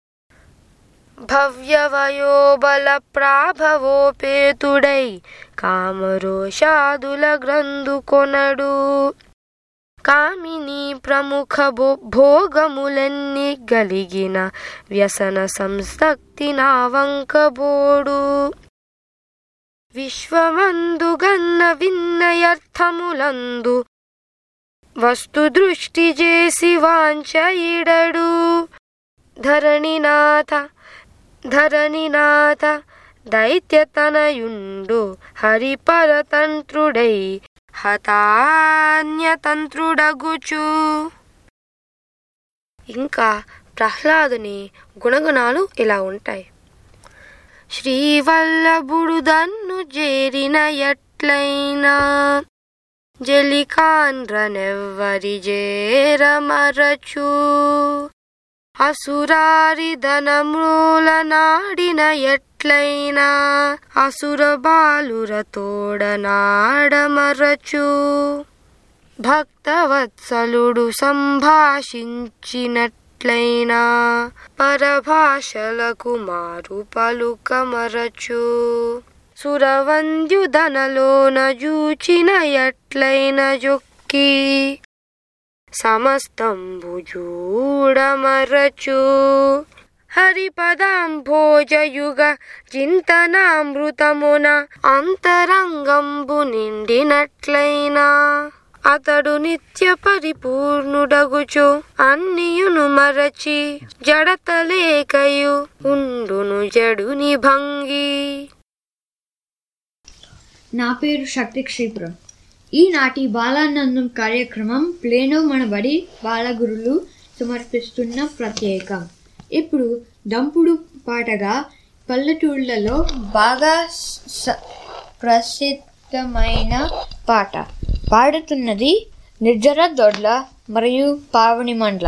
భవ్యవయోబల ప్రాభవోపేతుడై కామరోషాదుల గ్రంథు కొనడు కామిని ప్రముఖ భో- భోగములన్నీ గలిగిన వ్యసన సంసక్తి నా వంకబోడు విశ్వమందుగన్న విన్నయర్థములందు వస్తు దృష్టి చేసి వాంచయిడడు ధరణినాథ ధరణినాథ దైత్యతనయుండు హరిపరతంత్రుడై హతాన్యతంత్రుడగుచు ఇంకా ప్రహ్లాదుని గుణగుణాలు ఇలా ఉంటాయి శ్రీవల్లభుడు దన్ను చేరిన ఎట్లయినా జలికాండ్రనెవ్వరి జేరమరచు అసురారి ధనమూల నాడిన ఎట్లయినా అసుర బాలుర తోడ నాడమరచు భక్తవత్సలుడు సంభాషించినట్లయినా ఎట్లయినా పరభాషలకు మారు పలుకమరచు సురవంద్యుదనలోన జూచిన ఎట్లైన జొక్కి సమస్తంబు జూడమరచు హరిపదాంభోజయుగ చింతనామృతమున అంతరంగంబు నిండినట్లయినా అతడు నిత్య పరిపూర్ణుడగుచు అన్నియును మరచి జడతలేకయు ఉండును జడుని భంగి నా పేరు శక్తి క్షిప్రం ఈనాటి బాలానందం కార్యక్రమం ప్లేనో మనబడి బాలగురులు సమర్పిస్తున్న ప్రత్యేకం ఇప్పుడు దంపుడు పాటగా పల్లెటూళ్ళలో బాగా స- ప్రసిద్ధమైన పాట పాడుతున్నది నిర్జర దొడ్ల మరియు పావని మండల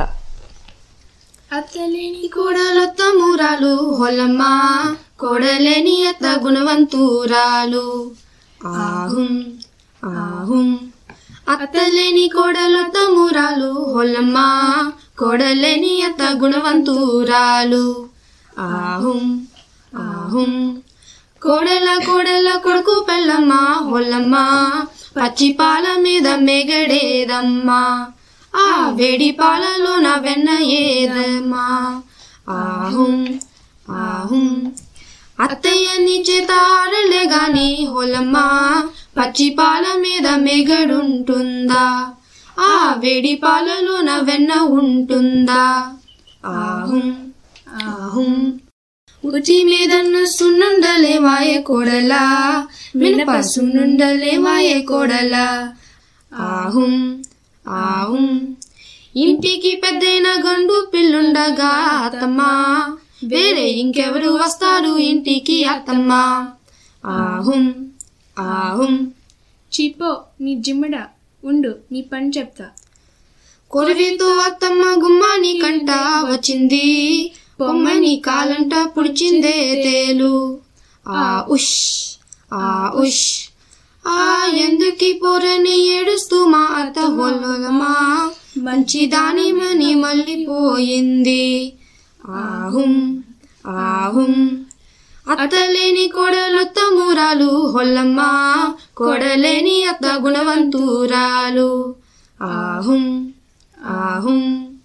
అత్తలేని కోడలొత్త మూరాలు హొలమ్మ కోడలేని అత్త గుణవంతురాలు ఆహుం ఆహుం అత్తలేని కోడలొత్త మూరాలు హొలమ్మ కోడలేని అత్త గుణవంతురాలు ఆహుం ఆహుం కోడెల కోడెల కొడుకు పెళ్ళమ్మ హొల్లమ్మ పచ్చి పాల మీద మెగడేదమ్మా ఆ వేడి పాలలో నా వెన్న ఏదమ్మా ఆహుం ఆహుం అత్తయ్య నీ చేత ఆడలే గాని హోలమ్మ పచ్చి పాల మీద మెగడుంటుందా ఆ వేడి పాలలో నా వెన్న ఉంటుందా ఆహుం ఆహుం ఉచి మీదన్న సున్నుండలే వాయే కోడలా మినప సున్నుండలే వాయే కోడలా ఆహుం ఆహుం ఇంటికి పెద్దైన గండు పిల్లుండగా అత్తమ్మా వేరే ఇంకెవరు వస్తారు ఇంటికి అత్తమ్మా ఆహుం ఆహుం చీపో నీ జిమ్మడ ఉండు నీ పని చెప్తా కొరివితో అత్తమ్మ గుమ్మాని కంట వచ్చింది పొమ్మని కాలంట పుడిచిందే తేలు ఆ ఉష్ ఆ ఉష్ ఆ ఎందుకి పోరని ఏడుస్తూ మా అత్త హొల్లమా మంచి దానిమని మళ్ళీ పోయింది ఆహుం ఆహుం అత్తలేని కోడలొత్త మూరాలు హొల్లమ్మ కోడలేని అత్త గుణవంతురాలు ఆహుం ఆహుం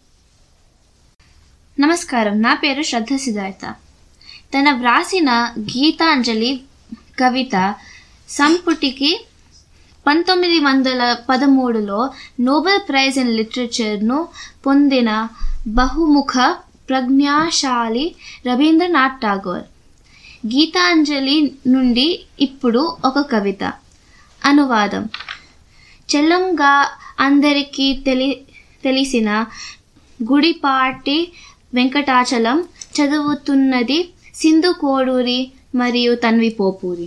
నమస్కారం నా పేరు శ్రద్ధ సిద్ధార్థ తన వ్రాసిన గీతాంజలి కవిత సంపుటికి పంతొమ్మిది వందల పదమూడులో నోబెల్ ప్రైజ్ ఇన్ లిటరేచర్ను పొందిన బహుముఖ ప్రజ్ఞాశాలి రవీంద్రనాథ్ ఠాగూర్ గీతాంజలి నుండి ఇప్పుడు ఒక కవిత అనువాదం చెల్లంగా అందరికీ తెలి తెలిసిన గుడిపాటి వెంకటాచలం చదువుతున్నది సింధు కోడూరి మరియు Tanvi Popuri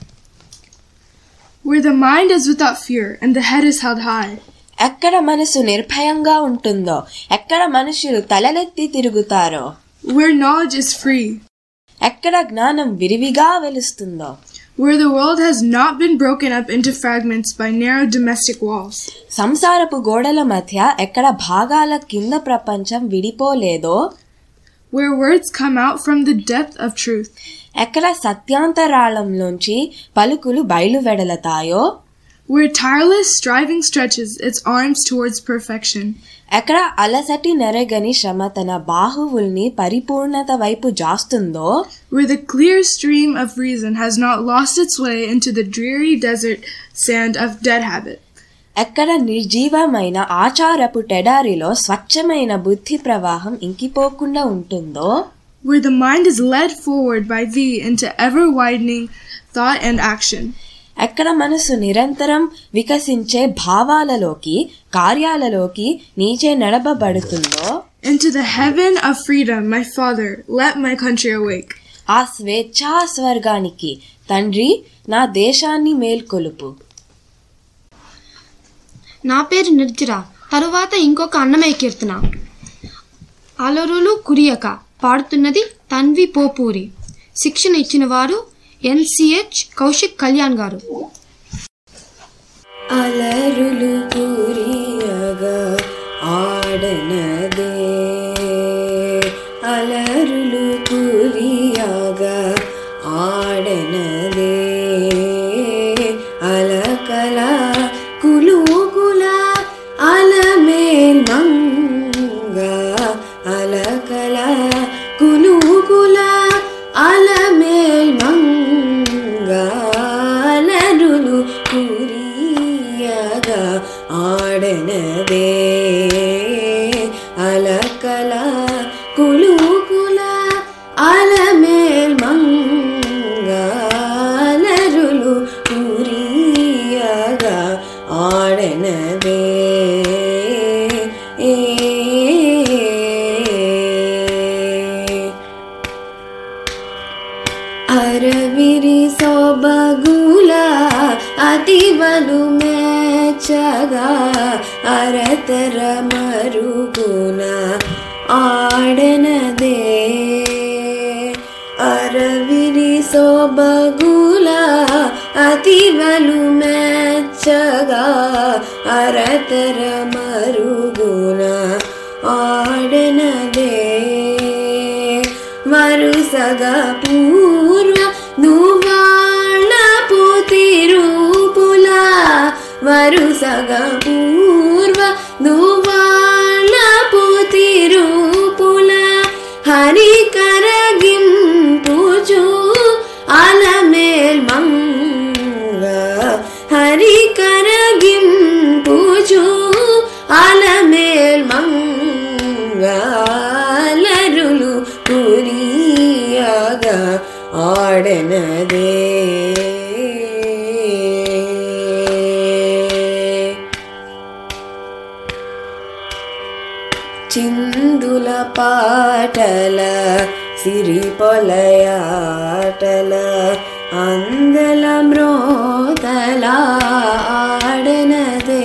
Where the mind is without fear and the head is held high. ఎక్కడ మనసు నిర్భయంగా ఉంటుందో ఎక్కడ మనుషులు తలలెత్తి తిరుగుతారో Where knowledge is free. ఎక్కడ జ్ఞానం విరివిగా వెలుస్తుందో Where the world has not been broken up into fragments by narrow domestic walls. సంసారపు గోడల మధ్య ఎక్కడ భాగాల కింద ప్రపంచం విడిపోలేదో Where words come out from the depth of truth. ఎక్కడ సత్యాంతరాళంలోంచి పలుకులు బయలువెడలతాయో Where tireless striving stretches its arms towards perfection. ఎక్కడ అలసటి నెరగని శ్రమ తన బాహువుల్ని పరిపూర్ణత వైపు జాస్తుందో Where the clear stream of reason has not lost its way into the dreary desert sand of dead habit. ఎక్కడ నిర్జీవమైన ఆచారపు టెడారిలో స్వచ్ఛమైన బుద్ధి ప్రవాహం ఇంకిపోకుండా ఉంటుందో Where the mind is led forward by thee into ever widening thought and action. ఎక్కడ మనసు నిరంతరం వికసించే భావాలలోకి కార్యాలలోకి నీచే నడపబడుతుందో Into the heaven of freedom, my Father, let my country awake. ఆ స్వేచ్ఛా స్వర్గానికి తండ్రి నా దేశాన్ని మేల్కొలుపు నా పేరు నిర్జర తరువాత ఇంకొక అన్నమయ్య కీర్తన అలరులు కురియక పాడుతున్నది తన్వి పోపూరి శిక్షణ ఇచ్చిన వారు ఎన్సిహెచ్ కౌశిక్ కళ్యాణ్ గారు అలరులు కురియగా ఆడనదే ಅರವಿರಿ ಸೊಬಗುಲ ಅತಿವಲು ಮೆಚ್ಚಗ ಅರತರ ಮರುಗುಣ ಆಡನದೇ ಅರವಿರಿ ಸೊಬಗುಲ ಅತಿವಲು ಮೆಚ್ಚಗ ಅರತರ ಮರುಗುಣ ಆಡನದೇ వరుసగ పూర్వ నువ్వాళ్ళ పుతిరూపుల వరుసగ పూర్వ నువ్వాళ్ళ పుతిరూపుల హరి కరగింపుచు అలమేల్ మంగ హరి కరగింపుచు అలమేల్ మంగళరులు కురియాగా ఆడనదే చిందుల పాటల సిరి పొలయాటల అందల మ్రోతల ఆడనదే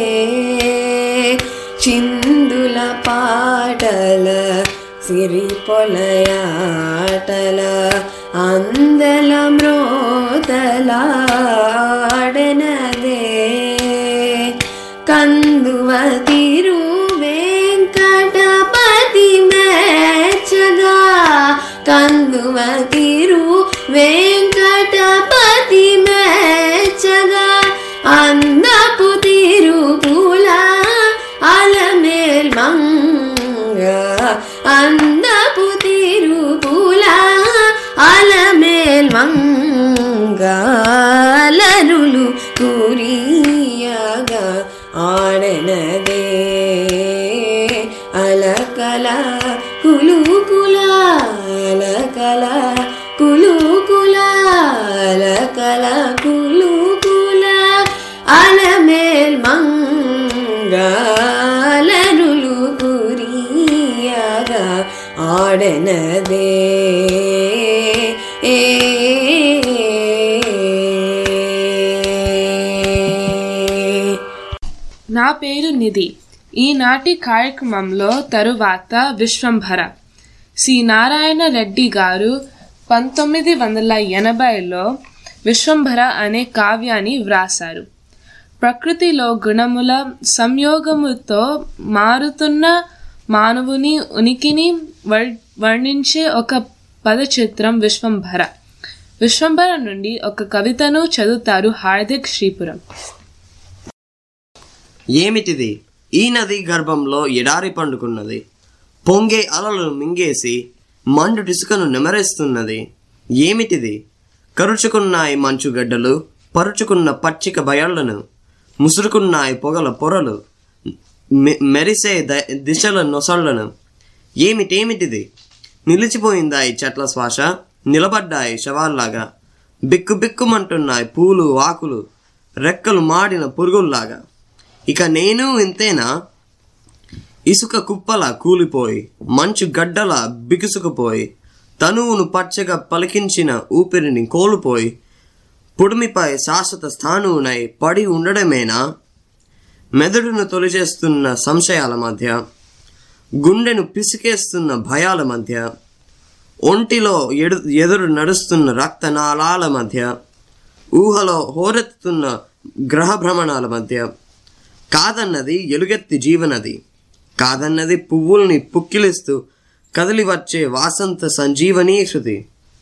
చిందుల పాటల సిరి పొలయాటల అందల మ్రోతల ఆడనదే కందువ తిరు వెంకటపతి మెచ్చగా కందువ తిరు వెంకటపతి మెచ్చగా అందపు తిరుపుల అలమేల్ మంగ అందపు తిరుపుల అలమేల్ మంగళరులు కురియాగా ఆడనదే అలకల కులుకుల అలకల కులుకుల అలకల కులుకుల అలమేల్ మంగళరులు కురియాగా ఆడనదే ఏ నా పేరు నిధి ఈనాటి కార్యక్రమంలో తరువాత విశ్వంభర సి నారాయణ రెడ్డి గారు పంతొమ్మిది వందల ఎనభైలో విశ్వంభర అనే కావ్యాన్ని వ్రాసారు ప్రకృతిలో గుణముల సంయోగముతో మారుతున్న మానవుని ఉనికిని వర్- వర్ణించే ఒక పదచిత్రం విశ్వంభర విశ్వంభర నుండి ఒక కవితను చదువుతారు హార్దిక్ శ్రీపురం ఏమిటిది ఈ నది గర్భంలో ఎడారి పండుకున్నది పొంగే అలలను మింగేసి మండుటిసుకను నెమరేస్తున్నది ఏమిటిది కరుచుకున్నాయి మంచుగడ్డలు పరుచుకున్న పచ్చిక బయళ్లను ముసురుకున్నాయి పొగల పొరలు మె- మెరిసే ద- దిశల నొసళ్లను ఏమిటేమిటిది నిలిచిపోయిందాయి చెట్ల శ్వాస నిలబడ్డాయి శవాల్లాగా బిక్కు బిక్కుమంటున్నాయి పూలు ఆకులు రెక్కలు మాడిన పురుగుల్లాగా ఇక నేను ఇంతేనా ఇసుక కుప్పల కూలిపోయి మంచు గడ్డల బిగుసుకుపోయి తనువును పచ్చగా పలికించిన ఊపిరిని కోల్పోయి పుడిమిపై శాశ్వత స్థానువునై పడి ఉండడమేనా మెదడును తొలిచేస్తున్న సంశయాల మధ్య గుండెను పిసికేస్తున్న భయాల మధ్య ఒంటిలో ఎడు ఎదురు నడుస్తున్న రక్తనాళాల మధ్య ఊహలో హోరెత్తుతున్న గ్రహ భ్రమణాల మధ్య కాదన్నది ఎలుగెత్తి జీవనది కాదన్నది పువ్వుల్ని పుక్కిలిస్తూ కదిలి వచ్చే వాసంత సంజీవనీ శృతి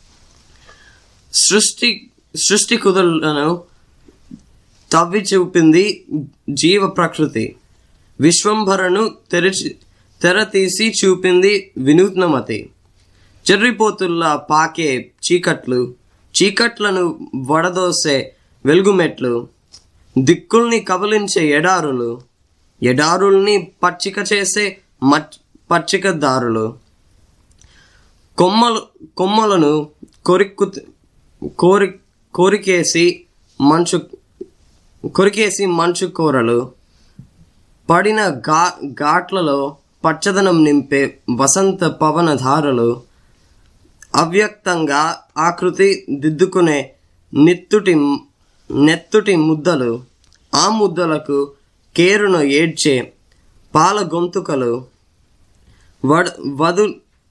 సృష్టి సృష్టి కుదులను తవ్వి చూపింది జీవ ప్రకృతి విశ్వంభరను తెరిచి తెర తీసి చూపింది వినూత్నమతి చెర్రిపోతుల్లా పాకే చీకట్లు చీకట్లను వడదోసే వెలుగుమెట్లు దిక్కుల్ని కబలించే ఎడారులు ఎడారుల్ని పచ్చిక చేసే మచ్ పచ్చిక దారులు కొమ్మలు కొమ్మలను కొరిక్కు కోరి కోరికేసి మంచు కొరికేసి మంచు కూరలు పడిన ఘా ఘాట్లలో పచ్చదనం నింపే వసంత పవన ధారలు అవ్యక్తంగా ఆకృతి దిద్దుకునే నెత్తుటి నెత్తుటి ముద్దలు ఆ ముద్దలకు కేరును ఏడ్చే పాల గొంతుకలు వడ్ వదు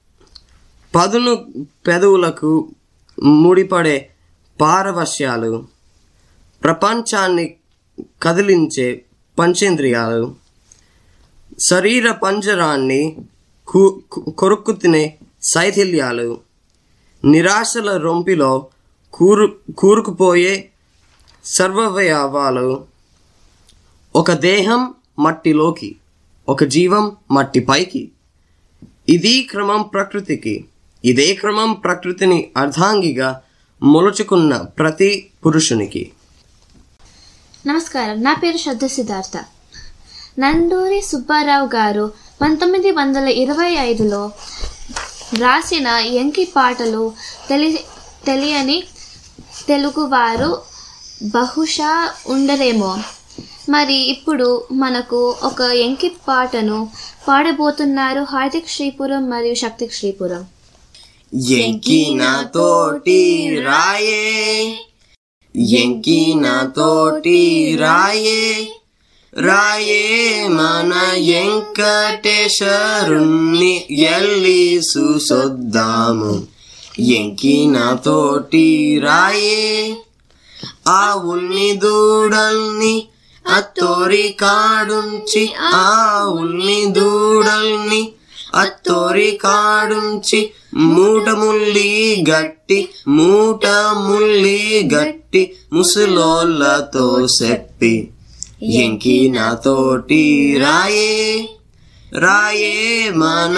పదును పెదవులకు ముడిపడే పారవశ్యాలు ప్రపంచాన్ని కదిలించే పంచేంద్రియాలు శరీర పంజరాన్ని కు- కు- కొరుక్కు తినే శైథిల్యాలు నిరాశల రొంపిలో కూరు కూరుకుపోయే సర్వవయవాలు ఒక దేహం మట్టిలోకి ఒక జీవం మట్టి పైకి ఇది క్రమం ప్రకృతికి ఇదే క్రమం ప్రకృతిని అర్ధాంగిగా మొలుచుకున్న ప్రతి పురుషునికి నమస్కారం నా పేరు శ్రద్ధ సిద్ధార్థ నండూరి సుబ్బారావు గారు పంతొమ్మిది వందల ఇరవై ఐదులో రాసిన ఎంకి పాటలు తెలి తెలియని తెలుగువారు బహుశా ఉండరేమో మరి ఇప్పుడు మనకు ఒక ఎంకి పాటను పాడబోతున్నారు హార్దిక్ శ్రీపురం మరియు శక్తి శ్రీపురం ఎంకి నాతోటి రాయే ఎంకి నాతోటి రాయే రాయే మన వెంకటేశ్వరుణ్ణి ఎల్లి చూసొద్దాము ఎంకి నాతోటి రాయే ఆ ఉల్ని దూడల్ని అత్తోరి కాడుంచి ఆ ఉల్ని దూడల్ని అత్తోరి కాడుంచి మూట ముల్లి గట్టి మూట ముల్లి గట్టి ముసలోళ్ళతో చెప్పి ఎంకి నాతోటి రాయే రాయే మన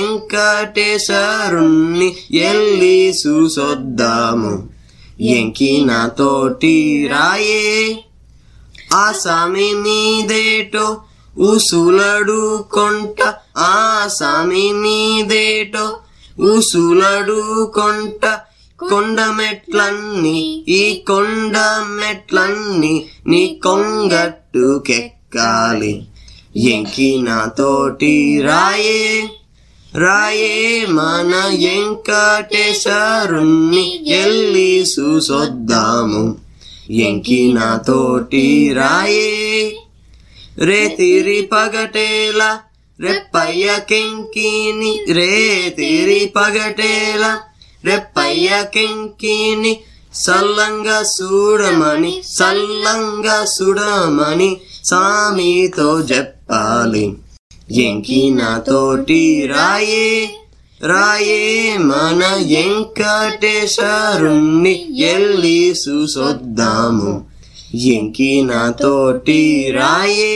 వెంకటేశ్వరుణ్ణి ఎల్లి చూసొద్దాము ఎంకి నాతోటి రాయే ఆ సామి మీదేటో ఉసులడు కొంట ఆ సామి మీదేటో ఉసులడు కొంట కొండ మెట్లన్నీ ఈ కొండ మెట్లన్నీ నీ కొంగట్టుకెక్కాలి ఎంకి నాతోటి రాయే రాయే మన వెంకటేశ్వరుణ్ణి ఎల్లి చూసొద్దాము ఎంకి నాతోటి రాయే రేతిరి పగటేల రెప్పయ్య కెంకిని రేతిరి పగటేల రెప్పయ్య కెంకిని సల్లంగా చూడమని సల్లంగా చూడమని సామితో చెప్పాలి ఎంకి నాతోటి రాయే రాయే మన వెంకటేశ్వరుణ్ణి ఎల్లి చూసొద్దాము ఎంకి నాతోటి రాయే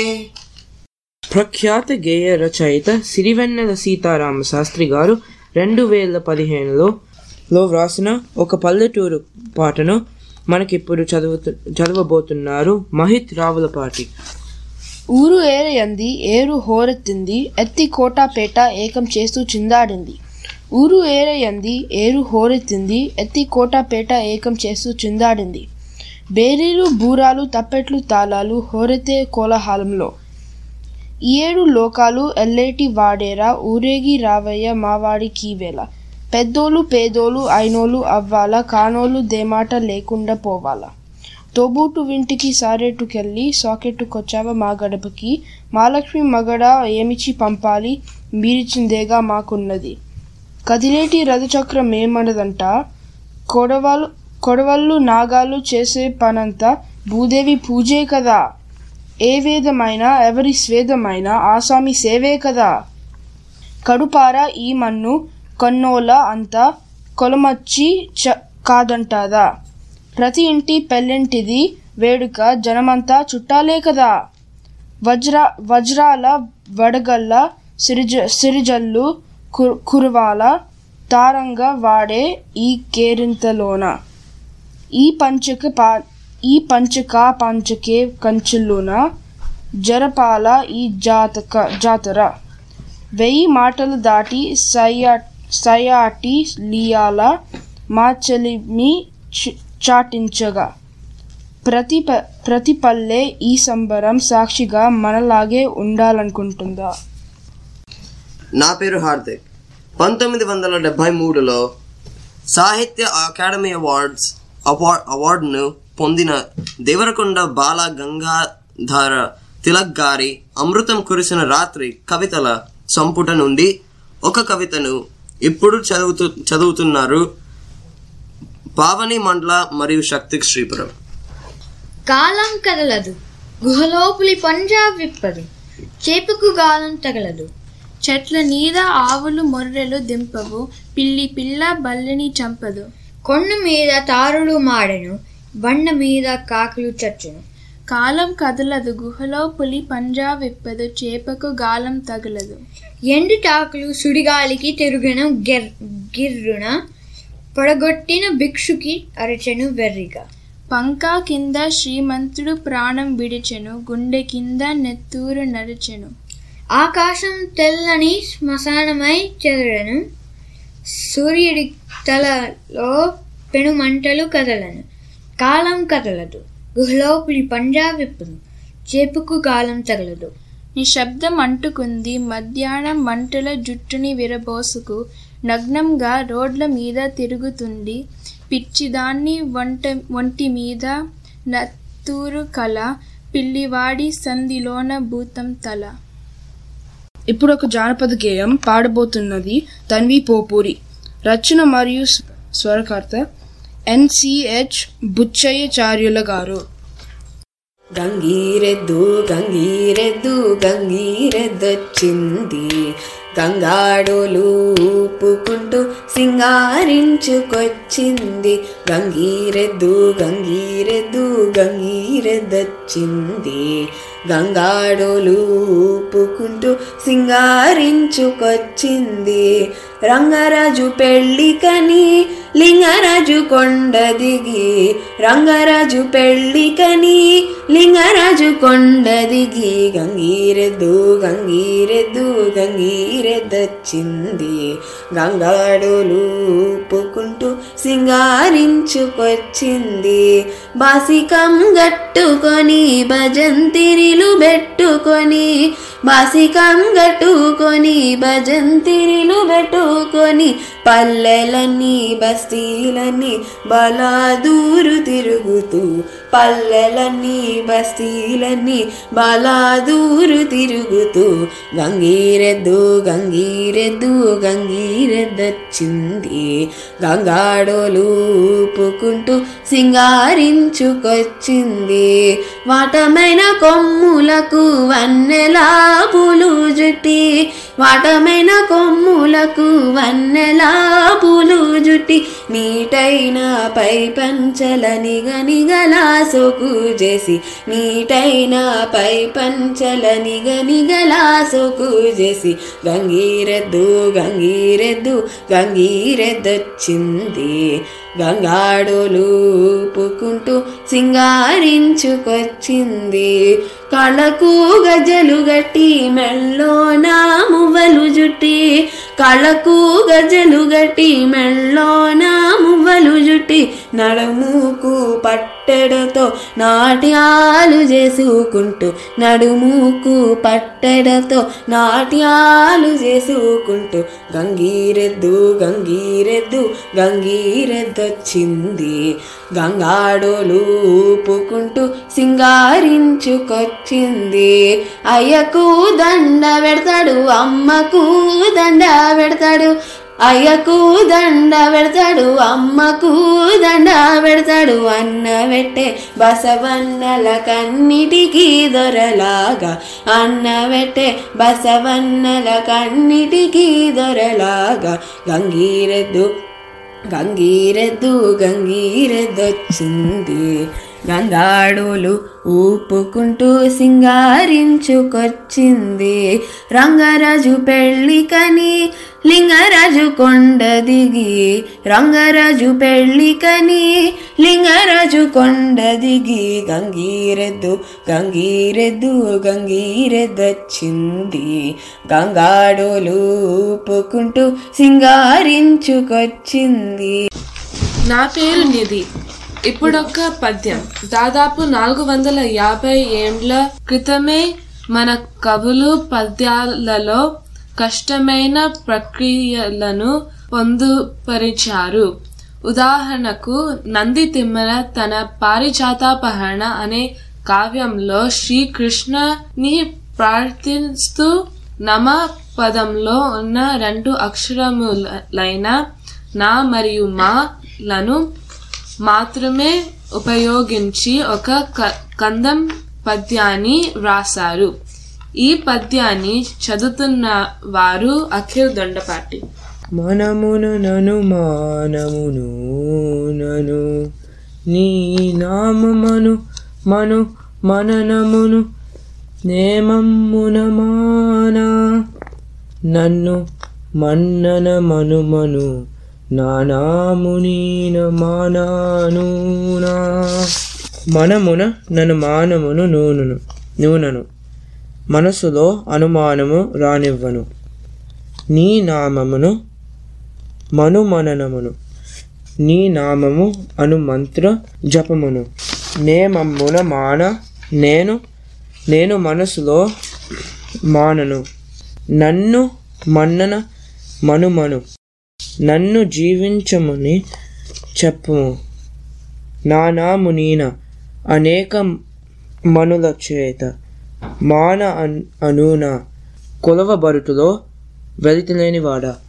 ప్రఖ్యాత గేయ రచయిత సిరివెన్నెల సీతారామ శాస్త్రి గారు రెండు వేల పదిహేనులో లో వ్రాసిన ఒక పల్లెటూరు పాటను మనకిప్పుడు చదువుతు చదవబోతున్నారు మహిత్ రావులపాటి ఊరు ఏరయంది ఏరు హోరెత్తింది ఎత్తి కోటాపేట ఏకం చేస్తూ చిందాడింది ఊరు ఏరయంది ఏరు హోరెత్తింది ఎత్తి కోటాపేట ఏకం చేస్తూ చిందాడింది బేరీలు బూరాలు తప్పెట్లు తాళాలు హోరెత్తే కోలాహలంలో ఈ ఏడు లోకాలు ఎల్లేటి వాడేరా ఊరేగి రావయ్య మావాడి కీవేళ పెద్దోళ్ళు పేదోళ్ళు అయినోళ్ళు అవ్వాల కానోళ్ళు దేమాట లేకుండా పోవాలా తోబూటు వింటికి సారేటుకెళ్ళి సాకెట్టుకొచ్చావా మా గడపకి మాలక్ష్మి మగడ ఏమిచి పంపాలి మీరిచిందేగా మాకున్నది కదిలేటి రథచక్రం ఏమన్నదంట కొడవలు కొడవళ్ళు నాగాలు చేసే పనంతా భూదేవి పూజే కదా ఏ వేదమైనా ఎవరి స్వేదమైనా ఆసామి సేవే కదా కడుపార ఈ మన్ను కన్నోల అంతా కొలమచ్చి చ కాదంటాదా ప్రతి ఇంటి పెళ్ళింటిది వేడుక జనమంతా చుట్టాలే కదా వజ్ర వజ్రాల వడగల్ల సిరిజ సిరిజల్లు కు- కురవాల తారంగా వాడే ఈ కేరింతలోన ఈ పంచక పా ఈ పంచక పంచకే కంచుల్లోన జరపాల ఈ జాతక జాతర వెయ్యి మాటలు దాటి సయ్యా సయాటి లియాల మా చెలిమి చి- చాటించగా ప్రతి ప- ప్రతి పల్లె ఈ సంబరం సాక్షిగా మనలాగే ఉండాలనుకుంటుందా నా పేరు హార్దిక్ పంతొమ్మిది వందల డెబ్భై మూడులో సాహిత్య అకాడమీ అవార్డ్స్ అవార్డ్ అవార్డును పొందిన దేవరకొండ బాల గంగాధర తిలక్ గారి అమృతం కురిసిన రాత్రి కవితల సంపుట నుండి ఒక కవితను ఇప్పుడు చదువుతూ చదువుతున్నారు పావని మండల మరియు శక్తి శ్రీపురం కాలం కదలదు గుహలోపులి పంజాబ్ విప్పదు చేపకు గాలం తగలదు చెట్ల నీద ఆవులు మొర్రెలు దింపవు పిల్లి పిల్ల బల్లిని చంపదు కొండ మీద తారులు మాడెను బండ మీద కాకులు చచ్చును కాలం కదలదు గుహలో పులి పంజా విప్పదు చేపకు గాలం తగలదు ఎండుటాకులు సుడిగాలికి తిరుగను గిర్ గిర్రున పడగొట్టిన భిక్షుకి అరచెను వెర్రిగా పంకా కింద శ్రీమంతుడు ప్రాణం విడిచెను గుండె కింద నెత్తూరు నడిచెను ఆకాశం తెల్లని శ్మశానమై చెదరను సూర్యుడి తలలో పెనుమంటలు కదలను కాలం కదలదు గుహలోపులి పంజా విప్పదు చేపుకు గాలం తగలదు నిశ్శబ్దం అంటుకుంది మధ్యాహ్నం మంటల జుట్టుని విరబోసుకు నగ్నంగా రోడ్ల మీద తిరుగుతుంది పిచ్చిదాన్ని వంట ఒంటి మీద నత్తూరు కల పిల్లివాడి సంధిలోన భూతం తల ఇప్పుడు ఒక జానపద గేయం పాడబోతున్నది తన్వి పోపూరి రచన మరియు స్వ- స్వరకర్త ఎన్సిహెచ్ బుచ్చయ్యచార్యుల గారు గంగీరెద్దు గంగీరెద్దు గంగీరెద్దొచ్చింది గంగాడోలు ఊపుకుంటూ సింగారించుకొచ్చింది గంగీరెద్దు గంగీరెద్దు గంగీరెద్దొచ్చింది గంగాడోలు ఊపుకుంటూ సింగారించుకొచ్చింది రంగరాజు పెళ్ళికని లింగరాజు కొండ దిగి రంగరాజు పెళ్ళికని లింగరాజు కొండ దిగి గంగీరెద్దు గంగీరెద్దు గంగీరెద్దొచ్చింది గంగాడోలు ఊపుకుంటూ సింగారించుకొచ్చింది బాసికం గట్టుకొని భజంతిరిలు పెట్టుకొని బాసికం గట్టుకొని భజంతిరిలు పెట్టుకొని పల్లెలన్నీ బస్తీలన్నీ బలాదూరు తిరుగుతూ పల్లెలన్నీ బస్తీలన్నీ బలాదూరు తిరుగుతూ గంగీరెద్దు గంగీరెద్దు గంగీరెద్దొచ్చింది గంగాడోలు ఊపుకుంటూ సింగారించుకొచ్చింది వాటమైన కొమ్ములకు వన్నెలా పూలు జుట్టి వాటమైన కొమ్ములకు వన్నెలా పూలు జుట్టి నీటైన పై పంచల నిగ నిగలా సోకు చేసి నీటైన పై పంచల నిగ నిగలా సోకు చేసి గంగీరెద్దు గంగీరెద్దు గంగీరెద్దొచ్చింది గంగాడోలు ఊపుకుంటూ సింగారించుకొచ్చింది కళకు గజలు గట్టి మెళ్ళోన మువ్వలు జుట్టి కళకు గజలు గట్టి మెళ్ళోన మువ్వలు జుట్టి నడుముకు పట్టెడతో నాట్యాలు చేసుకుంటూ నడుముకు పట్టెడతో నాట్యాలు చేసుకుంటూ గంగీరెద్దు గంగీరెద్దు గంగీరెద్దొచ్చింది గంగాడోలు ఊపుకుంటూ సింగారించుకొచ్చింది అయ్యకు దండ పెడతాడు అమ్మకు దండ పెడతాడు అయ్యకు దండ పెడతాడు అమ్మకు దండ పెడతాడు అన్న పెట్టే బసవన్నల కన్నిటికి దొరలాగా అన్న పెట్టే బసవన్నల కన్నిటికి దొరలాగా గంగీరెద్దు గంగీరెద్దు గంగీరెద్దొచ్చింది గంగాడోలు ఊపుకుంటూ సింగారించుకొచ్చింది రంగరాజు పెళ్ళికని లింగరాజు కొండ దిగి రంగరాజు పెళ్ళికని లింగరాజు కొండ దిగి గంగీరెద్దు గంగీరెద్దు గంగీరెద్దొచ్చింది గంగాడోలు ఊపుకుంటూ సింగారించుకొచ్చింది నా పేరు నిధి ఇప్పుడొక పద్యం దాదాపు నాలుగు వందల యాభై ఏండ్ల క్రితమే మన కవులు పద్యాలలో కష్టమైన ప్రక్రియలను పొందుపరిచారు ఉదాహరణకు నంది తిమ్మల తన పారిజాతాపహరణ అనే కావ్యంలో శ్రీకృష్ణని ప్రార్థిస్తూ నమ పదంలో ఉన్న రెండు అక్షరములైన నా మరియు మా లను మాత్రమే ఉపయోగించి ఒక క- కందం పద్యాన్ని వ్రాసారు ఈ పద్యాన్ని చదువుతున్న వారు అఖిల్ దొండపాటి మనమును నను మానమును నను నీ నామమను మను మననమును నేమమ్మున మాన నన్ను మన్నన మను మను నానామునీన మానానునా మనమున నన్ను మానమును నూనెను నూనెను మనసులో అనుమానము రానివ్వను నీ నామమును మనుమననమును నీ నామము అను మంత్ర జపమును నేమమ్మున మాన నేను నేను మనసులో మానను నన్ను మన్నన మనుమను నన్ను జీవించమని చెప్పుము నా నామునీన అనేక మనుల చేత మాన అన్- అనూన కొలవబరుటులో వెలితిలేనివాడా